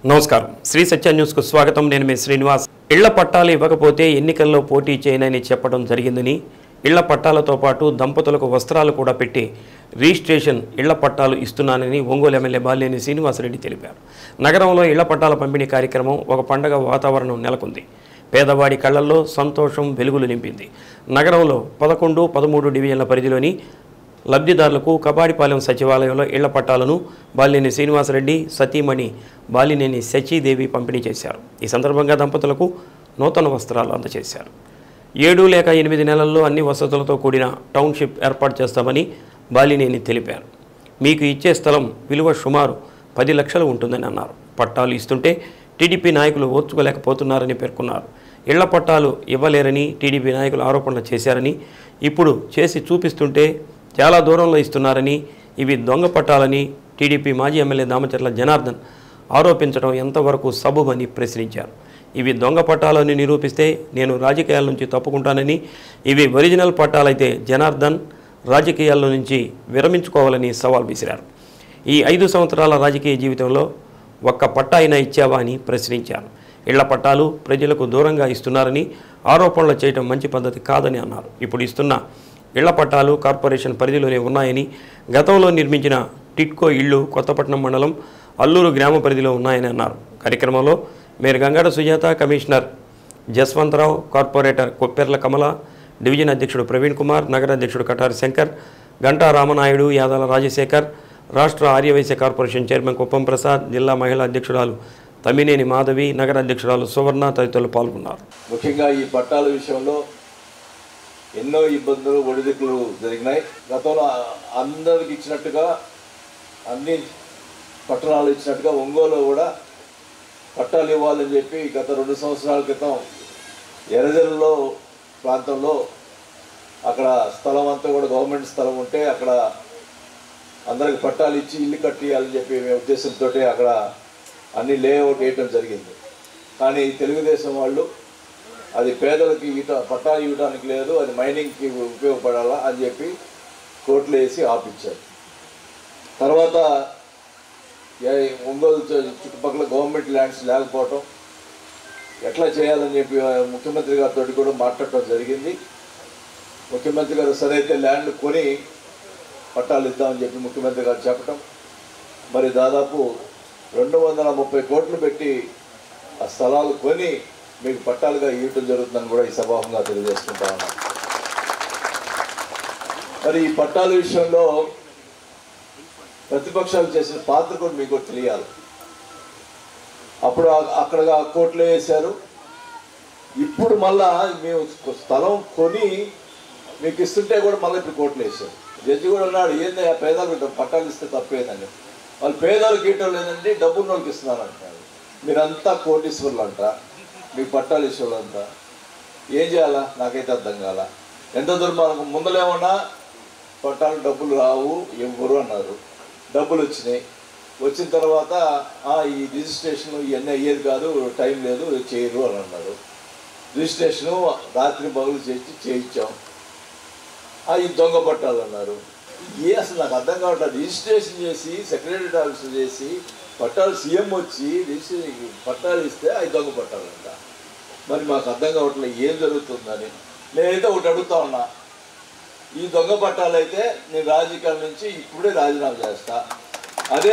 నమస్కారం శ్రీ సత్య న్యూస్కు స్వాగతం నేను మీ శ్రీనివాస్ ఇళ్ల పట్టాలు ఇవ్వకపోతే ఎన్నికల్లో పోటీ చేయనని చెప్పడం జరిగిందని ఇళ్ల పట్టాలతో పాటు దంపతులకు వస్త్రాలు కూడా పెట్టి రిజిస్ట్రేషన్ ఇళ్ల పట్టాలు ఇస్తున్నానని ఒంగోలు ఎమ్మెల్యే బాలినేని శ్రీనివాసరెడ్డి తెలిపారు నగరంలో ఇళ్ల పట్టాల పంపిణీ కార్యక్రమం ఒక పండగ వాతావరణం నెలకొంది పేదవాడి కళ్లల్లో సంతోషం వెలుగులు నింపింది నగరంలో పదకొండు పదమూడు డివిజన్ల పరిధిలోని లబ్ధిదారులకు కబాడిపాలెం సచివాలయంలో ఇళ్ల పట్టాలను బాలినేని శ్రీనివాసరెడ్డి సతీమణి బాలినేని శచీదేవి పంపిణీ చేశారు ఈ సందర్భంగా దంపతులకు నూతన వస్త్రాలు అందజేశారు ఏడు లేక ఎనిమిది నెలల్లో అన్ని వసతులతో కూడిన టౌన్షిప్ ఏర్పాటు చేస్తామని బాలినేని తెలిపారు మీకు ఇచ్చే స్థలం విలువ సుమారు పది లక్షలు ఉంటుందని అన్నారు పట్టాలు ఇస్తుంటే టీడీపీ నాయకులు ఓర్చుకోలేకపోతున్నారని పేర్కొన్నారు ఇళ్ల పట్టాలు ఇవ్వలేరని టీడీపీ నాయకులు ఆరోపణలు చేశారని ఇప్పుడు చేసి చూపిస్తుంటే చాలా దూరంలో ఇస్తున్నారని ఇవి దొంగ పట్టాలని టీడీపీ మాజీ ఎమ్మెల్యే దామచర్ల జనార్దన్ ఆరోపించడం ఎంతవరకు సబబని ప్రశ్నించారు ఇవి దొంగ పట్టాలని నిరూపిస్తే నేను రాజకీయాల నుంచి తప్పుకుంటానని ఇవి ఒరిజినల్ పట్టాలైతే జనార్దన్ రాజకీయాల నుంచి విరమించుకోవాలని సవాల్ విసిరారు ఈ ఐదు సంవత్సరాల రాజకీయ జీవితంలో ఒక్క పట్టా అయినా ఇచ్చావా అని ప్రశ్నించారు ఇళ్ల పట్టాలు ప్రజలకు దూరంగా ఇస్తున్నారని ఆరోపణలు చేయడం మంచి పద్ధతి కాదని అన్నారు ఇప్పుడు ఇస్తున్న ఇళ్ల పట్టాలు కార్పొరేషన్ పరిధిలోనే ఉన్నాయని గతంలో నిర్మించిన టిట్కో ఇళ్లు కొత్తపట్నం మండలం అల్లూరు గ్రామ పరిధిలో ఉన్నాయని అన్నారు కార్యక్రమంలో mayor Gangada Sujatha commissioner Jaswantharao corporator Kopperla Kamala division అధ్యక్షుడు ప్రవీణ్ కుమార్ నగర అధ్యక్షుడు కటారి శంకర్ గంటా రామనాయుడు యాదాల రాజశేఖర్ రాష్ట్ర ఆర్యవైశ్య కార్పొరేషన్ చైర్మన్ కుప్పం ప్రసాద్ జిల్లా మహిళా అధ్యక్షురాలు తమ్మినేని మాధవి నగర అధ్యక్షురాలు సువర్ణ తదితరులు పాల్గొన్నారు ముఖ్యంగా ఈ పట్టాల విషయంలో ఎన్నో ఇబ్బందులు ఒడిదుడుకులు జరిగినాయి గతంలో అందరికి ఇచ్చినట్టుగా అన్ని పట్టణాలు ఇచ్చినట్టుగా ఒంగోలు కూడా పట్టాలు ఇవ్వాలని చెప్పి గత రెండు సంవత్సరాల క్రితం ఎర్రజల్లలో ప్రాంతంలో అక్కడ స్థలం అంతా కూడా గవర్నమెంట్ స్థలం ఉంటే అక్కడ అందరికి పట్టాలు ఇచ్చి ఇల్లు కట్టియాలని చెప్పి మేము ఉద్దేశంతో అక్కడ అన్ని లేఅవుట్ వేయటం జరిగింది కానీ తెలుగుదేశం వాళ్ళు అది పేదలకు ఇట పట్టాలు ఇవ్వడానికి లేదు అది మైనింగ్కి ఉపయోగపడాలా అని చెప్పి కోర్టులు వేసి ఆపిచ్చారు తర్వాత ఏ- ఒంగోలు చు- చుట్టుపక్కల గవర్నమెంట్ ల్యాండ్స్ లేకపోవటం ఎట్లా చేయాలని చెప్పి ఆ, ముఖ్యమంత్రి గారితో కూడా మాట్లాడటం జరిగింది ముఖ్యమంత్రి గారు సరైతే ల్యాండ్ కొని పట్టాలు ఇద్దామని చెప్పి ముఖ్యమంత్రి గారు చెప్పటం మరి దాదాపు రెండు వందల ముప్పై కోట్లు పెట్టి ఆ స్థలాలు కొని మీకు పట్టాలుగా ఇవ్వటం జరుగుతుందని కూడా ఈ సభాముగా తెలియజేసుకుంటా ఉన్నాను మరి ఈ పట్టాల విషయంలో ప్రతిపక్షాలు చేసిన పాత్ర కూడా మీకు కూడా తెలియాలి అప్పుడు ఆ- అక్కడ కోర్టులో వేశారు ఇప్పుడు మళ్ళా మేము స్థలం కొని మీకు ఇస్తుంటే కూడా మళ్ళీ ఇప్పుడు కోర్టులో వేశారు జడ్జి కూడా అన్నాడు ఏంది ఆ పేదలకు పట్టాలు ఇస్తే తప్పేదని వాళ్ళు పేదలకు ఇవ్వటం లేదండి డబ్బున్న వాళ్ళకి ఇస్తున్నారు అంటారు మీరంతా కోటీశ్వర్లు అంట మీకు పట్టాలు ఇచ్చేవాళ్ళంతా ఏం చేయాలా నాకైతే అర్థం కాల ఎంత దుర్మార్గం ముందులేమన్నా పట్టాలు డబ్బులు రావు ఇవ్వరు అన్నారు డబ్బులు వచ్చినాయి వచ్చిన తర్వాత "ఆ, ఈ రిజిస్ట్రేషన్ ఇవన్నీ అయ్యేది కాదు టైం లేదు చేయరు అని అన్నారు రిజిస్ట్రేషను రాత్రి పగులు చేసి చేయించాం ఆ, ఈ దొంగ పట్టాలు అన్నారు ఏ అసలు నాకు అర్థం కావట్లేదు రిజిస్ట్రేషన్ చేసి సెక్రటరీ ఆఫీస్ చేసి పట్టాలు సీఎం వచ్చి రిజిస్ట్రేషన్ పట్టాలు ఇస్తే అవి దొంగ పట్టాలంట మరి మాకు అర్థం కావట్లేదు ఏం జరుగుతుందని నేనైతే ఒకటి అడుగుతా ఉన్నా ఈ దొంగ పట్టాలు అయితే నేను రాజకీయాల నుంచి ఇప్పుడే రాజీనామా చేస్తా అదే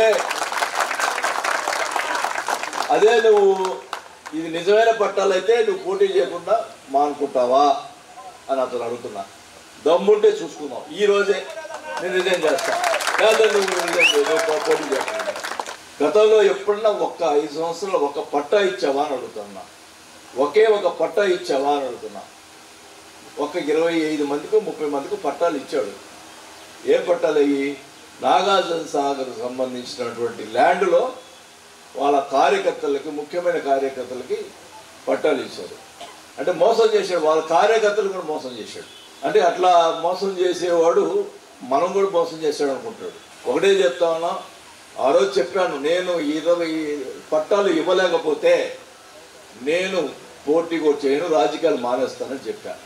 అదే నువ్వు ఇది నిజమైన పట్టాలైతే నువ్వు పోటీ చేయకుండా మానుకుంటావా అని అతను అడుగుతున్నా దమ్ముంటే చూసుకుందాం ఈ రోజే నేను రిజైన్ చేస్తా లేదా నువ్వు రిజైన్ చేయి, నువ్వు పో- పోటీ చేయకుండా గతంలో ఎప్పుడన్నా ఒక్క ఐదు సంవత్సరాలు ఒక పట్టా ఇచ్చావా అని అడుగుతున్నా ఒకే ఒక పట్టా ఇచ్చావా అని అడుగుతున్నా ఒక ఇరవై ఐదు మందికి ముప్పై మందికి పట్టాలు ఇచ్చాడు ఏ పట్టాలు అయ్యి నాగార్జున సాగర్ సంబంధించినటువంటి ల్యాండ్లో వాళ్ళ కార్యకర్తలకి ముఖ్యమైన కార్యకర్తలకి పట్టాలు ఇచ్చారు అంటే మోసం చేశాడు వాళ్ళ కార్యకర్తలు కూడా మోసం చేశాడు అంటే అట్లా మోసం చేసేవాడు మనం కూడా మోసం చేశాడు అనుకుంటాడు ఒకటే చెప్తా ఉన్నా ఆ రోజు చెప్పాను నేను ఇరవై పట్టాలు ఇవ్వలేకపోతే నేను పోటీ కూడా చేయను రాజకీయాలు మానేస్తానని చెప్పాను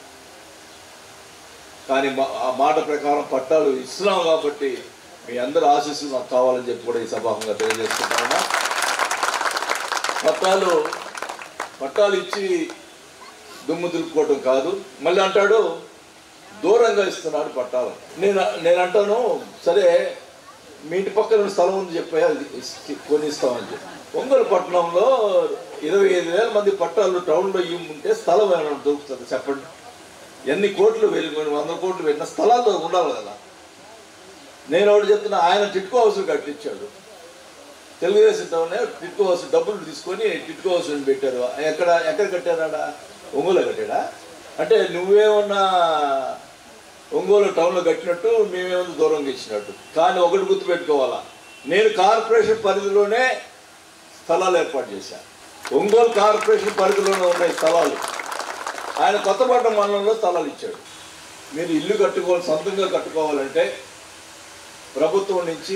కానీ మా- ఆ మాట ప్రకారం పట్టాలు ఇస్తున్నాం కాబట్టి మీ అందరి ఆశీస్సులు నాకు కావాలని చెప్పి కూడా ఈ సభాముగా తెలియజేస్తున్నాను పట్టాలు పట్టాలు ఇచ్చి దుమ్ము దులుపుకోవటం కాదు మళ్ళీ అంటాడు దూరంగా ఇస్తున్నాడు పట్టాలు నేను నేను అంటాను సరే మీ ఇంటి పక్కన స్థలం ఉంది చెప్పా అది ఇస్- కొని ఇస్తామని చెప్పి ఒంగోలు పట్టణంలో ఇరవై ఐదు వేల మంది పట్టాలు టౌన్లో ఇమ్ముంటే స్థలం ఏమైనా దొరుకుతుంది చెప్పండి ఎన్ని కోట్లు వెళ్ళి వంద కోట్లు వెళ్ళిన స్థలాలు ఉండాలి కదా నేను ఒకటి చెప్తున్నా ఆయన టిట్కో హౌస్ కట్టించాడు తెలుగుదేశం టౌన్ టిట్కో హౌస్ డబ్బులు తీసుకొని టిట్కో హౌస్ అని పెట్టారు ఎక్కడ ఎక్కడ కట్టారాడా ఒంగోలు కట్టాడా అంటే నువ్వేమన్నా ఒంగోలు టౌన్లో కట్టినట్టు మేమేమన్నా దూరంగా ఇచ్చినట్టు కానీ ఒకటి గుర్తుపెట్టుకోవాలా నేను కార్పొరేషన్ పరిధిలోనే స్థలాలు ఏర్పాటు చేశాను ఒంగోలు కార్పొరేషన్ పరిధిలోనే ఉన్నాయి స్థలాలు ఆయన కొత్తపట్నం మండలంలో స్థలాలు ఇచ్చాడు మీరు ఇల్లు కట్టుకోవాలి సొంతంగా కట్టుకోవాలంటే ప్రభుత్వం నుంచి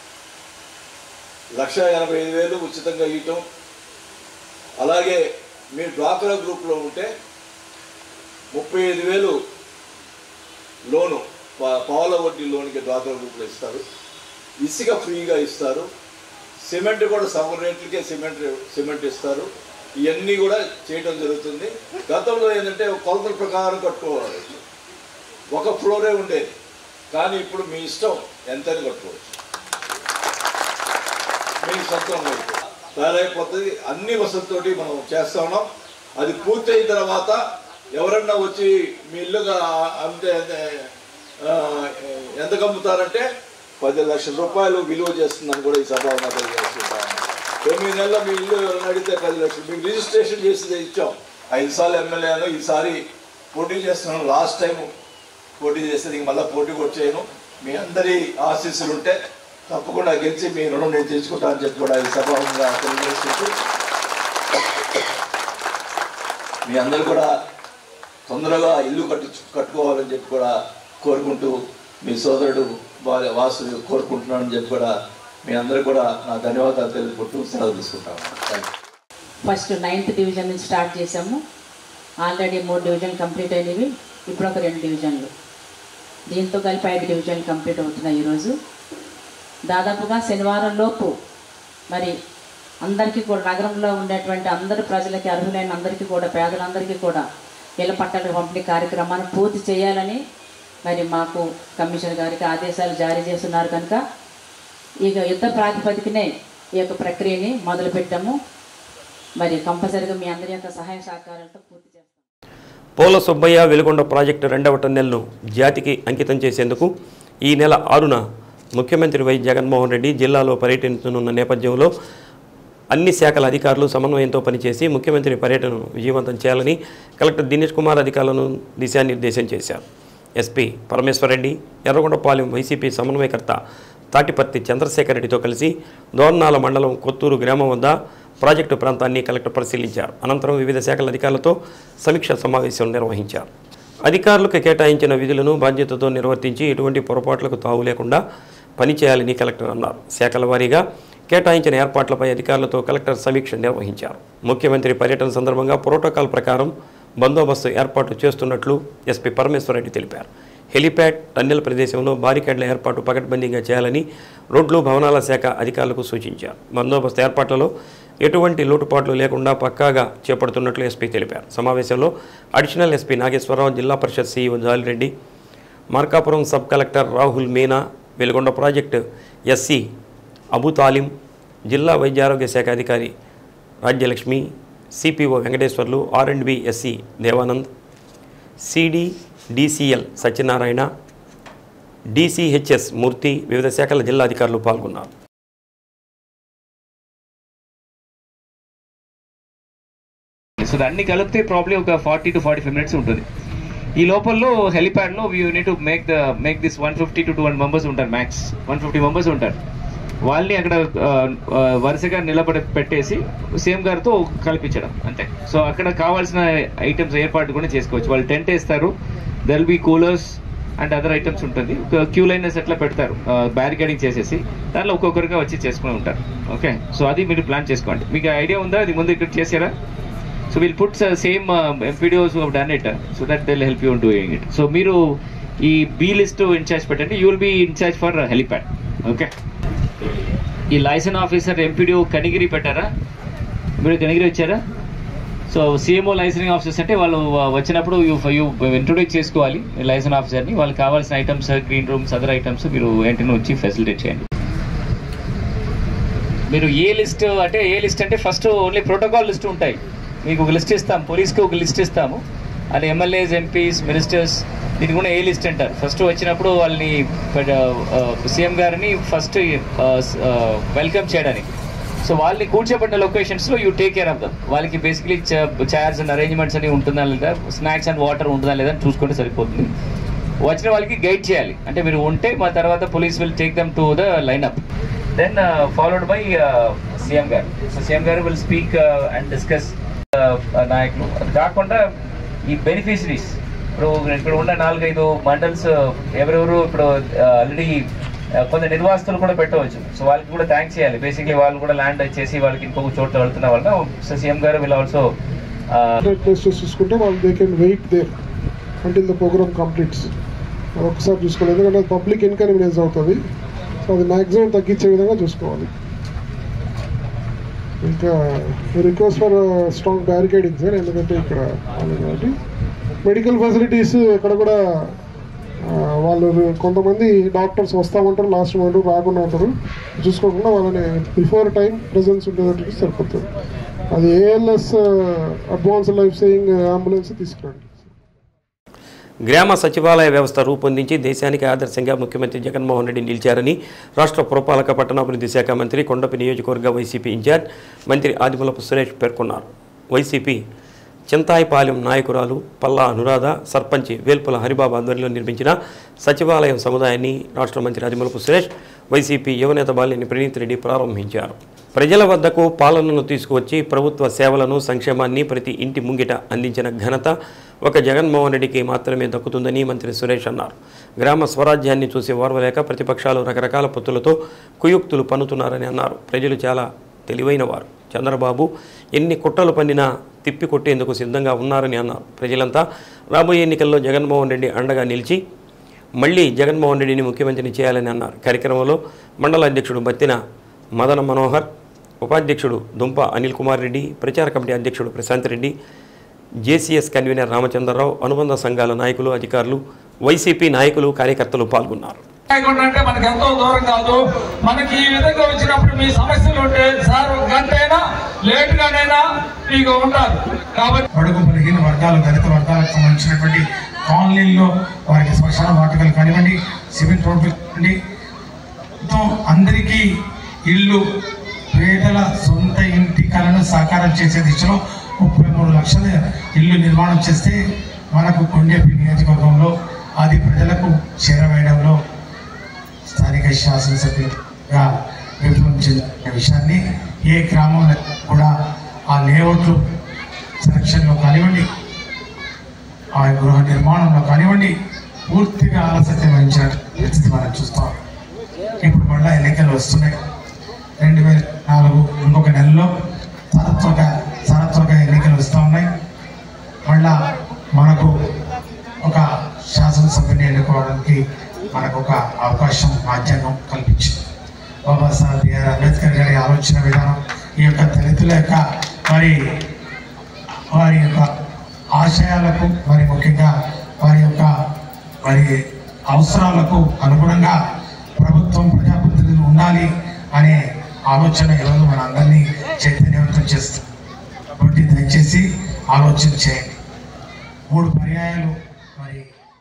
లక్ష ఎనభై ఐదు వేలు ఉచితంగా ఇవ్వటం అలాగే మీరు డ్వాక్రా గ్రూప్లో ఉంటే ముప్పై ఐదు వేలు లోను పా- పావుల వడ్డీ లోన్కి డ్వాక్రా గ్రూప్లో ఇస్తారు ఇసుక ఫ్రీగా ఇస్తారు సిమెంట్ కూడా సగం రేట్లకే సిమెంట్ సిమెంట్ ఇస్తారు ఇవన్నీ కూడా చేయడం జరుగుతుంది గతంలో ఏంటంటే కొలతల ప్రకారం కట్టుకోవాలి ఒక ఫ్లోరే ఉండేది కానీ ఇప్పుడు మీ ఇష్టం ఎంతని కట్టుకోవచ్చు మీ సొంతం అయితే తయారైపోతుంది అన్ని వసతులతోటి మనం చేస్తా ఉన్నాం అది పూర్తయిన తర్వాత ఎవరన్నా వచ్చి మీ ఇల్లుగా అంటే ఆ, ఎంత కమ్ముతారంటే పది లక్షల రూపాయలు విలువ చేస్తుందని కూడా ఈ సభ తెలియజేస్తున్నాను తొమ్మిది నెలల మీ ఇల్లు ఎవరైనా అడిగితే పది లక్షలు మీకు రిజిస్ట్రేషన్ చేసి ఇచ్చాం ఐదు సార్లు ఎమ్మెల్యేను ఈసారి పోటీ చేస్తున్నాను లాస్ట్ టైం పోటీ చేసేది ఇంక మళ్ళీ పోటీ కూడా చేయను మీ అందరి ఆశీస్సులు ఉంటే తప్పకుండా గెలిచి మీ రుణం నేను తెచ్చుకుంటా అని చెప్పి కూడా ఈ సభాముగా తెలియజేసుకుంటూ మీ అందరూ కూడా తొందరగా ఇల్లు కట్టు కట్టుకోవాలని చెప్పి కూడా కోరుకుంటూ మీ సోదరుడు వా- వాసు కోరుకుంటున్నానని చెప్పి కూడా మీ అందరూ కూడా నా ధన్యవాదాలు తెలుపుకుంటూ సెలవు తీసుకుంటాను thank you first ninth division నుంచి స్టార్ట్ చేసాము ఆల్రెడీ మూడు డివిజన్ కంప్లీట్ అయినవి ఇప్పుడు ఒక రెండు డివిజన్లు దీంతో కలిపి ఐదు డివిజన్లు కంప్లీట్ అవుతున్నాయి ఈరోజు దాదాపుగా శనివారం లోపు మరి అందరికీ కూడా నగరంలో ఉండేటువంటి అందరి ప్రజలకి అర్హులైన అందరికీ కూడా పేదలందరికీ కూడా ఇళ్ల పట్టాల పంపిణీ కార్యక్రమాన్ని పూర్తి చేయాలని మరి మాకు కమిషనర్ గారికి ఆదేశాలు జారీ చేస్తున్నారు కనుక ఇక యుద్ధ ప్రాతిపదికనే ఈ యొక్క ప్రక్రియని మొదలుపెట్టాము మరి కంపల్సరీగా మీ అందరి యొక్క సహాయ సహకారాలతో పూర్తి చేస్తాం పోల సుబ్బయ్య వెలుగొండ ప్రాజెక్టు రెండవ టన్నెల్ను జాతికి అంకితం చేసేందుకు ఈ నెల ఆరున ముఖ్యమంత్రి వై జగన్మోహన్ రెడ్డి జిల్లాలో పర్యటించనున్న నేపథ్యంలో అన్ని శాఖల అధికారులు సమన్వయంతో పనిచేసి ముఖ్యమంత్రి పర్యటనను విజయవంతం చేయాలని కలెక్టర్ దినేష్ కుమార్ అధికారులను దిశానిర్దేశం చేశారు ఎస్పీ పరమేశ్వరరెడ్డి ఎర్రగొండపాలెం వైసీపీ సమన్వయకర్త తాటిపత్తి చంద్రశేఖర్ రెడ్డితో కలిసి దోర్నాల మండలం కొత్తూరు గ్రామం వద్ద ప్రాజెక్టు ప్రాంతాన్ని కలెక్టర్ పరిశీలించారు అనంతరం వివిధ శాఖల అధికారులతో సమీక్ష సమావేశం నిర్వహించారు అధికారులకు కేటాయించిన విధులను బాధ్యతతో నిర్వర్తించి ఎటువంటి పొరపాట్లకు తావు లేకుండా పనిచేయాలని కలెక్టర్ అన్నారు శాఖల వారీగా కేటాయించిన ఏర్పాట్లపై అధికారులతో కలెక్టర్ సమీక్ష నిర్వహించారు ముఖ్యమంత్రి పర్యటన సందర్భంగా ప్రోటోకాల్ ప్రకారం బందోబస్తు ఏర్పాటు చేస్తున్నట్లు ఎస్పీ పరమేశ్వరరెడ్డి తెలిపారు హెలిప్యాడ్ టన్నెల్ ప్రదేశంలో బారికేడ్ల ఏర్పాటు పకడ్బందీగా చేయాలని రోడ్లు భవనాల శాఖ అధికారులకు సూచించారు బందోబస్తు ఏర్పాట్లలో ఎటువంటి లోటుపాట్లు లేకుండా పక్కాగా చేపడుతున్నట్లు ఎస్పీ తెలిపారు సమావేశంలో additional SP Nageswararao Zilla Parishad CEO Jalireddy Markapuram sub collector Rahul Meena Veligonda project SE Abu Talim జిల్లా వైద్య ఆరోగ్య శాఖ అధికారి Rajyalakshmi CPO Venkateswarlu R and B SE Devanand CD DCL Satyanarayana DCHS Murthy వివిధ శాఖల జిల్లా అధికారులు పాల్గొన్నారు సో అన్ని కలిపితే ప్రాబ్లీ ఒక forty to forty five minutes ఉంటుంది ఈ లోపల్లో హెలిప్యాడ్లో you need to make the make this one fifty to two hundred members ఉంటారు మ్యాక్స్ వన్ ఫిఫ్టీ మెంబర్స్ ఉంటారు వాళ్ళని అక్కడ ఆ, ఆ, వరుసగా నిలబడి పెట్టేసి సేమ్ గారితో కల్పించడం అంతే సో అక్కడ కావాల్సిన ఐటమ్స్ ఏర్పాటు కూడా చేసుకోవచ్చు వాళ్ళు టెంట్ వేస్తారు there'll be coolers and other items ఉంటుంది క్యూ లైనర్స్ ఎట్లా పెడతారు బ్యారికేడింగ్ చేసేసి దాంట్లో ఒక్కొక్కరుగా వచ్చి చేసుకుని ఉంటారు ఓకే సో అది మీరు ప్లాన్ చేసుకోండి మీకు ఐడియా ఉందా అది ముందు ఇక్కడ చేసారా so will put same MPDOs done it so that they'll help you doing it so మీరు ఈ బీ లిస్ట్ ఇన్ఛార్జ్ పెట్టండి you will be in-charge for helipad okay ఈ లైసెన్స్ ఆఫీసర్ ఎంపీడీఓ కనిగిరి పెట్టారా మీరు కనిగిరి వచ్చారా సో సిఎంఓ లైసెన్సింగ్ ఆఫీసర్స్ అంటే వాళ్ళు వ- వచ్చినప్పుడు యూ యూ ఇంట్రొడ్యూస్ చేసుకోవాలి లైసెన్స్ ఆఫీసర్ని వాళ్ళకి కావాల్సిన items green rooms other items మీరు వెంటనే వచ్చి ఫెసిలిటేట్ చేయండి మీరు ఏ లిస్ట్ అంటే ఏ లిస్ట్ అంటే ఫస్ట్ ఓన్లీ ప్రోటోకాల్ లిస్ట్ ఉంటాయి మీకు ఒక లిస్ట్ ఇస్తాం పోలీస్కి ఒక లిస్ట్ ఇస్తాము అది ఎమ్మెల్యేస్ ఎంపీస్ మినిస్టర్స్ దీనికి కూడా ఏ లిస్ట్ అంటారు ఫస్ట్ వచ్చినప్పుడు వాళ్ళని సీఎం గారిని ఫస్ట్ వెల్కమ్ చేయడానికి సో వాళ్ళని కూర్చోబడిన లొకేషన్స్లో you take care of them వాళ్ళకి బేసిక్లీ చైర్స్ అండ్ అరేంజ్మెంట్స్ అని ఉంటుందా లేదా స్నాక్స్ అండ్ వాటర్ ఉంటుందా లేదా అని చూసుకుంటే సరిపోతుంది వచ్చిన వాళ్ళకి గైడ్ చేయాలి అంటే మీరు ఉంటే మా తర్వాత police will take them to the lineup then followed by CM గారు సో సీఎం గారు విల్ స్పీక్ అండ్ డిస్కస్ నాయకులు అది కాకుండా ఈ బెనిఫిషరీస్ ఇప్పుడు ఇక్కడ ఉన్న నాలుగైదు మండల్స్ ఎవరెవరు ఇప్పుడు ఆల్రెడీ కొంత నిర్వాసితులు కూడా పెట్టవచ్చు సో వాళ్ళకి కూడా థ్యాంక్స్ చేయాలి బేసిక్లీ వాళ్ళు కూడా ల్యాండ్ వచ్చేసి వాళ్ళకి ఇంకొక చోట్ల వెళ్తున్న వల్ల సో సీఎం గారు విల్ ఆల్సో ప్లేసెస్ చూసుకుంటే వాళ్ళు they can wait there until the programme completes ఒకసారి చూసుకోవాలి ఎందుకంటే పబ్లిక్ ఇన్కన్వీనియన్స్ అవుతుంది సో అది మ్యాక్సిమం తగ్గించే విధంగా చూసుకోవాలి ఇంకా request for strong barricading sir ఎందుకంటే ఇక్కడ వాళ్ళు కాబట్టి మెడికల్ ఫెసిలిటీస్ ఇక్కడ కూడా ఆ, వాళ్ళు కొంతమంది డాక్టర్స్ వస్తామంటారు లాస్ట్ మంట్ రాకుండా ఉంటారు చూసుకోకుండా వాళ్ళని బిఫోర్ టైం ప్రెజెన్స్ ఉండేటట్టు సరిపోతుంది అది ALS advance life saving ambulance తీసుకురండి గ్రామ సచివాలయ వ్యవస్థ రూపొందించి దేశానికి ఆదర్శంగా ముఖ్యమంత్రి జగన్మోహన్ రెడ్డి నిలిచారని రాష్ట్ర పురపాలక పట్టణాభివృద్ధి శాఖ మంత్రి కొండపి నియోజకవర్గ వైసీపీ ఇన్ఛార్జ్ మంత్రి ఆదిమూలపు సురేష్ పేర్కొన్నారు వైసీపీ చింతాయిపాలెం నాయకురాలు పల్లా అనురాధ సర్పంచ్ వేల్పుల హరిబాబు ఆధ్వర్యంలో నిర్మించిన సచివాలయం సముదాయాన్ని రాష్ట్ర మంత్రి ఆదిమూలపు సురేష్ వైసీపీ యువనేత బాలినేని ప్రణీత్ రెడ్డి ప్రారంభించారు ప్రజల వద్దకు పాలనను తీసుకువచ్చి ప్రభుత్వ సేవలను సంక్షేమాన్ని ప్రతి ఇంటి ముంగిట అందించిన ఘనత ఒక జగన్మోహన్ రెడ్డికి మాత్రమే దక్కుతుందని మంత్రి సురేష్ అన్నారు గ్రామ స్వరాజ్యాన్ని చూసి ఓర్వలేక ప్రతిపక్షాలు రకరకాల పొత్తులతో కుయుక్తులు పన్నుతున్నారని అన్నారు ప్రజలు చాలా తెలివైన వారు చంద్రబాబు ఎన్ని కుట్రలు పన్నినా తిప్పి కొట్టేందుకు సిద్ధంగా ఉన్నారని అన్నారు ప్రజలంతా రాబోయే ఎన్నికల్లో జగన్మోహన్ రెడ్డి అండగా నిలిచి మళ్ళీ జగన్మోహన్ రెడ్డిని ముఖ్యమంత్రిని చేయాలని అన్నారు కార్యక్రమంలో మండల అధ్యక్షుడు బత్తిన మదన మనోహర్ ఉపాధ్యక్షుడు దుంప అనిల్ కుమార్ రెడ్డి ప్రచార కమిటీ అధ్యక్షుడు ప్రశాంత్ రెడ్డి జేసీఎస్ కన్వీనర్ రామచంద్రరావు అనుబంధ సంఘాల నాయకులు అధికారులు వైసీపీ నాయకులు కార్యకర్తలు పాల్గొన్నారు లేకుండా అంటే మనకి ఎంతో దూరం కాదు మనకి ఈ విధంగా వచ్చినప్పుడు మీ సమస్యలు ఉంటే సార్ ఒక గంట అయినా లేట్ గానైనా మీకు ఉంటారు కాబట్టి బడుగు బలహీన వర్గాలు దళిత వర్గాలకు సంబంధించినటువంటి కాలనీల్లో వారికి శ్మశాన వాటికలు కానివ్వండి సిమెంట్ రోడ్లు కానివ్వండి తో అందరికీ ఇల్లు పేదల సొంత ఇంటి కలను సాకారం చేసే దిశలో ముప్పై మూడు లక్షల ఇల్లు నిర్మాణం చేస్తే మనకు కొండేపి నియోజకవర్గంలో అది ప్రజలకు చేరవేయడంలో స్థానిక శాసనసభ్యుగా విప్లవం చెందిన విషయాన్ని ఏ గ్రామంలో కూడా ఆ లేఅవుట్లు సెలక్షన్లో కానివ్వండి ఆ గృహ నిర్మాణంలో కానివ్వండి పూర్తిగా ఆలస్యత వహించిన పరిస్థితి మనం చూస్తాం ఇప్పుడు మళ్ళా ఎన్నికలు వస్తున్నాయి రెండు వేల నాలుగు ఇంకొక నెలలో సారత్వక సారత్వక ఎన్నికలు వస్తూ ఉన్నాయి మళ్ళా మనకు ఒక శాసనసభ్యుని ఎన్నుకోవడానికి మనకు ఒక అవకాశం రాజ్యాంగం కల్పించింది బాబాసాహెబ్ బిఆర్ అంబేద్కర్ గారి ఆలోచన విధానం ఈ యొక్క దళితుల యొక్క మరి వారి యొక్క ఆశయాలకు మరి ముఖ్యంగా వారి యొక్క మరి అవసరాలకు అనుగుణంగా ప్రభుత్వం ప్రజాప్రతినిధులు ఉండాలి అనే ఆలోచన ఈరోజు మన అందరినీ చైతన్యవంతం చేస్తుంది కాబట్టి దయచేసి ఆలోచన చేయండి మూడు పర్యాయాలు మరి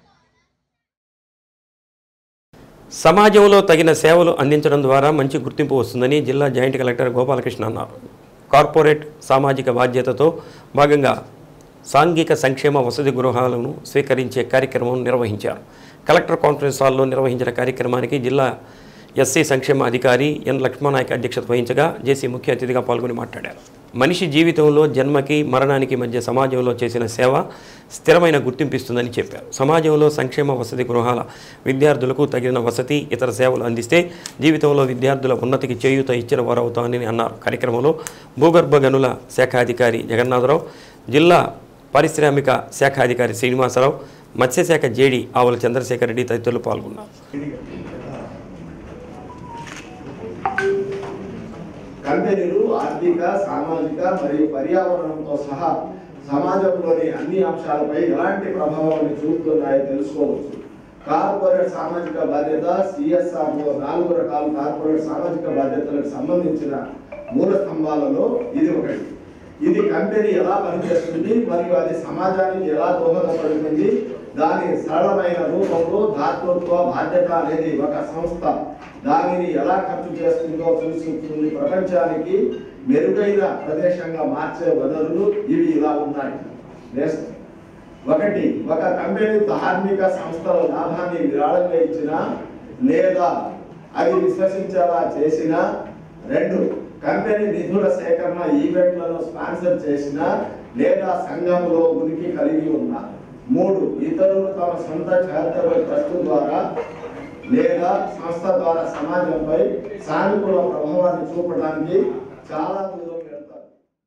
సమాజంలో తగిన సేవలు అందించడం ద్వారా మంచి గుర్తింపు వస్తుందని జిల్లా జాయింట్ కలెక్టర్ గోపాలకృష్ణ అన్నారు కార్పొరేట్ సామాజిక బాధ్యతతో భాగంగా సాంఘిక సంక్షేమ వసతి గృహాలను స్వీకరించే కార్యక్రమం నిర్వహించారు కలెక్టర్ కాన్ఫరెన్స్ హాల్లో నిర్వహించిన కార్యక్రమానికి జిల్లా ఎస్సీ సంక్షేమ అధికారి ఎన్ లక్ష్మణనాయక్ అధ్యక్షత వహించగా జేసీ ముఖ్య అతిథిగా పాల్గొని మాట్లాడారు మనిషి జీవితంలో జన్మకి మరణానికి మధ్య సమాజంలో చేసిన సేవ స్థిరమైన గుర్తింపిస్తుందని చెప్పారు సమాజంలో సంక్షేమ వసతి గృహాల విద్యార్థులకు తగిన వసతి ఇతర సేవలు అందిస్తే జీవితంలో విద్యార్థుల ఉన్నతికి చేయూత ఇచ్చిన వారు అవుతామని అన్నారు కార్యక్రమంలో భూగర్భ గనుల శాఖాధికారి జగన్నాథరావు జిల్లా పారిశ్రామిక శాఖాధికారి శ్రీనివాసరావు మత్స్యశాఖ జేడి ఆవుల చంద్రశేఖర్ రెడ్డి తదితరులు పాల్గొన్నారు కంపెనీలు ఆర్థిక సామాజిక మరియు పర్యావరణంతో సహా సమాజంలోని అన్ని అంశాలపై ఎలాంటి ప్రభావాన్ని చూపుతున్నాయో తెలుసుకోవచ్చు కార్పొరేట్ సామాజిక బాధ్యత సిఎస్ఆర్ లో నాలుగు రకాల కార్పొరేట్ సామాజిక బాధ్యతలకు సంబంధించిన మూల స్తంభాలలో ఇది ఒకటి ఇది కంపెనీ ఎలా పనిచేస్తుంది మరియు అది సమాజానికి ఎలా దోహదపడుతుంది దాని సరళమైన రూపంలో దాతృత్వ బాధ్యత అనేది ఒక సంస్థ దానిని ఎలా ఖర్చు చేస్తుందో చూసుకుంటుంది ప్రపంచానికి మెరుగైన ప్రదేశంగా మార్చే వనరులు ఇవి ఇలా ఉన్నాయి నెక్స్ట్ ఒకటి ఒక కంపెనీ ధార్మిక సంస్థల లాభాన్ని విరాళంగా ఇచ్చినా లేదా అది విశ్వసించేలా చేసినా రెండు కంపెనీ నిధుల సేకరణ ఈవెంట్లను స్పాన్సర్ చేసిన లేదా సంఘంలో ఉనికి కలిగి ఉన్న మూడు ఇతరులు తమ సొంత చారిటబుల్ ట్రస్ట్ ద్వారా లేదా సంస్థ ద్వారా సమాజంపై సానుకూల ప్రభావాన్ని చూపడానికి చాలా దూరం వెళ్తారు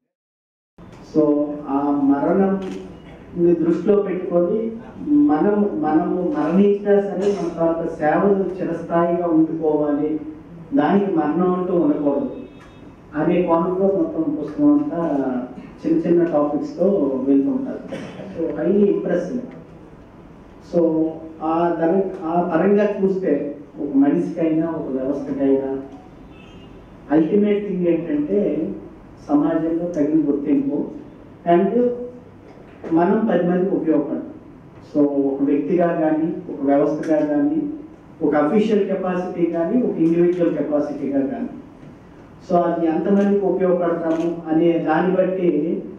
సో ఆ మరణం దృష్టిలో పెట్టుకొని మనం మనము మరణించినా సరే మన తర్వాత సేవలు చిరస్థాయిగా ఉండిపోవాలి దానికి మరణం అంటూ ఉండకూడదు అనే కోణంలో మొత్తం పుస్తకం అంతా చిన్న చిన్న టాపిక్స్తో వెళ్తుంటారు సో హైలీ ఇంప్రెసివ్ సో ఆ దర ఆ పరంగా చూస్తే ఒక మనిషికైనా ఒక వ్యవస్థకైనా అల్టిమేట్ థింగ్ ఏంటంటే సమాజంలో తగిన గుర్తింపు అండ్ మనం పది మందికి ఉపయోగపడతాం సో ఒక వ్యక్తిగా కానీ ఒక వ్యవస్థగా కానీ ఒక అఫీషియల్ కెపాసిటీ కానీ ఒక ఇండివిజువల్ కెపాసిటీగా కానీ సో అది ఎంతమందికి ఉపయోగపడతాము అనే దాన్ని బట్టి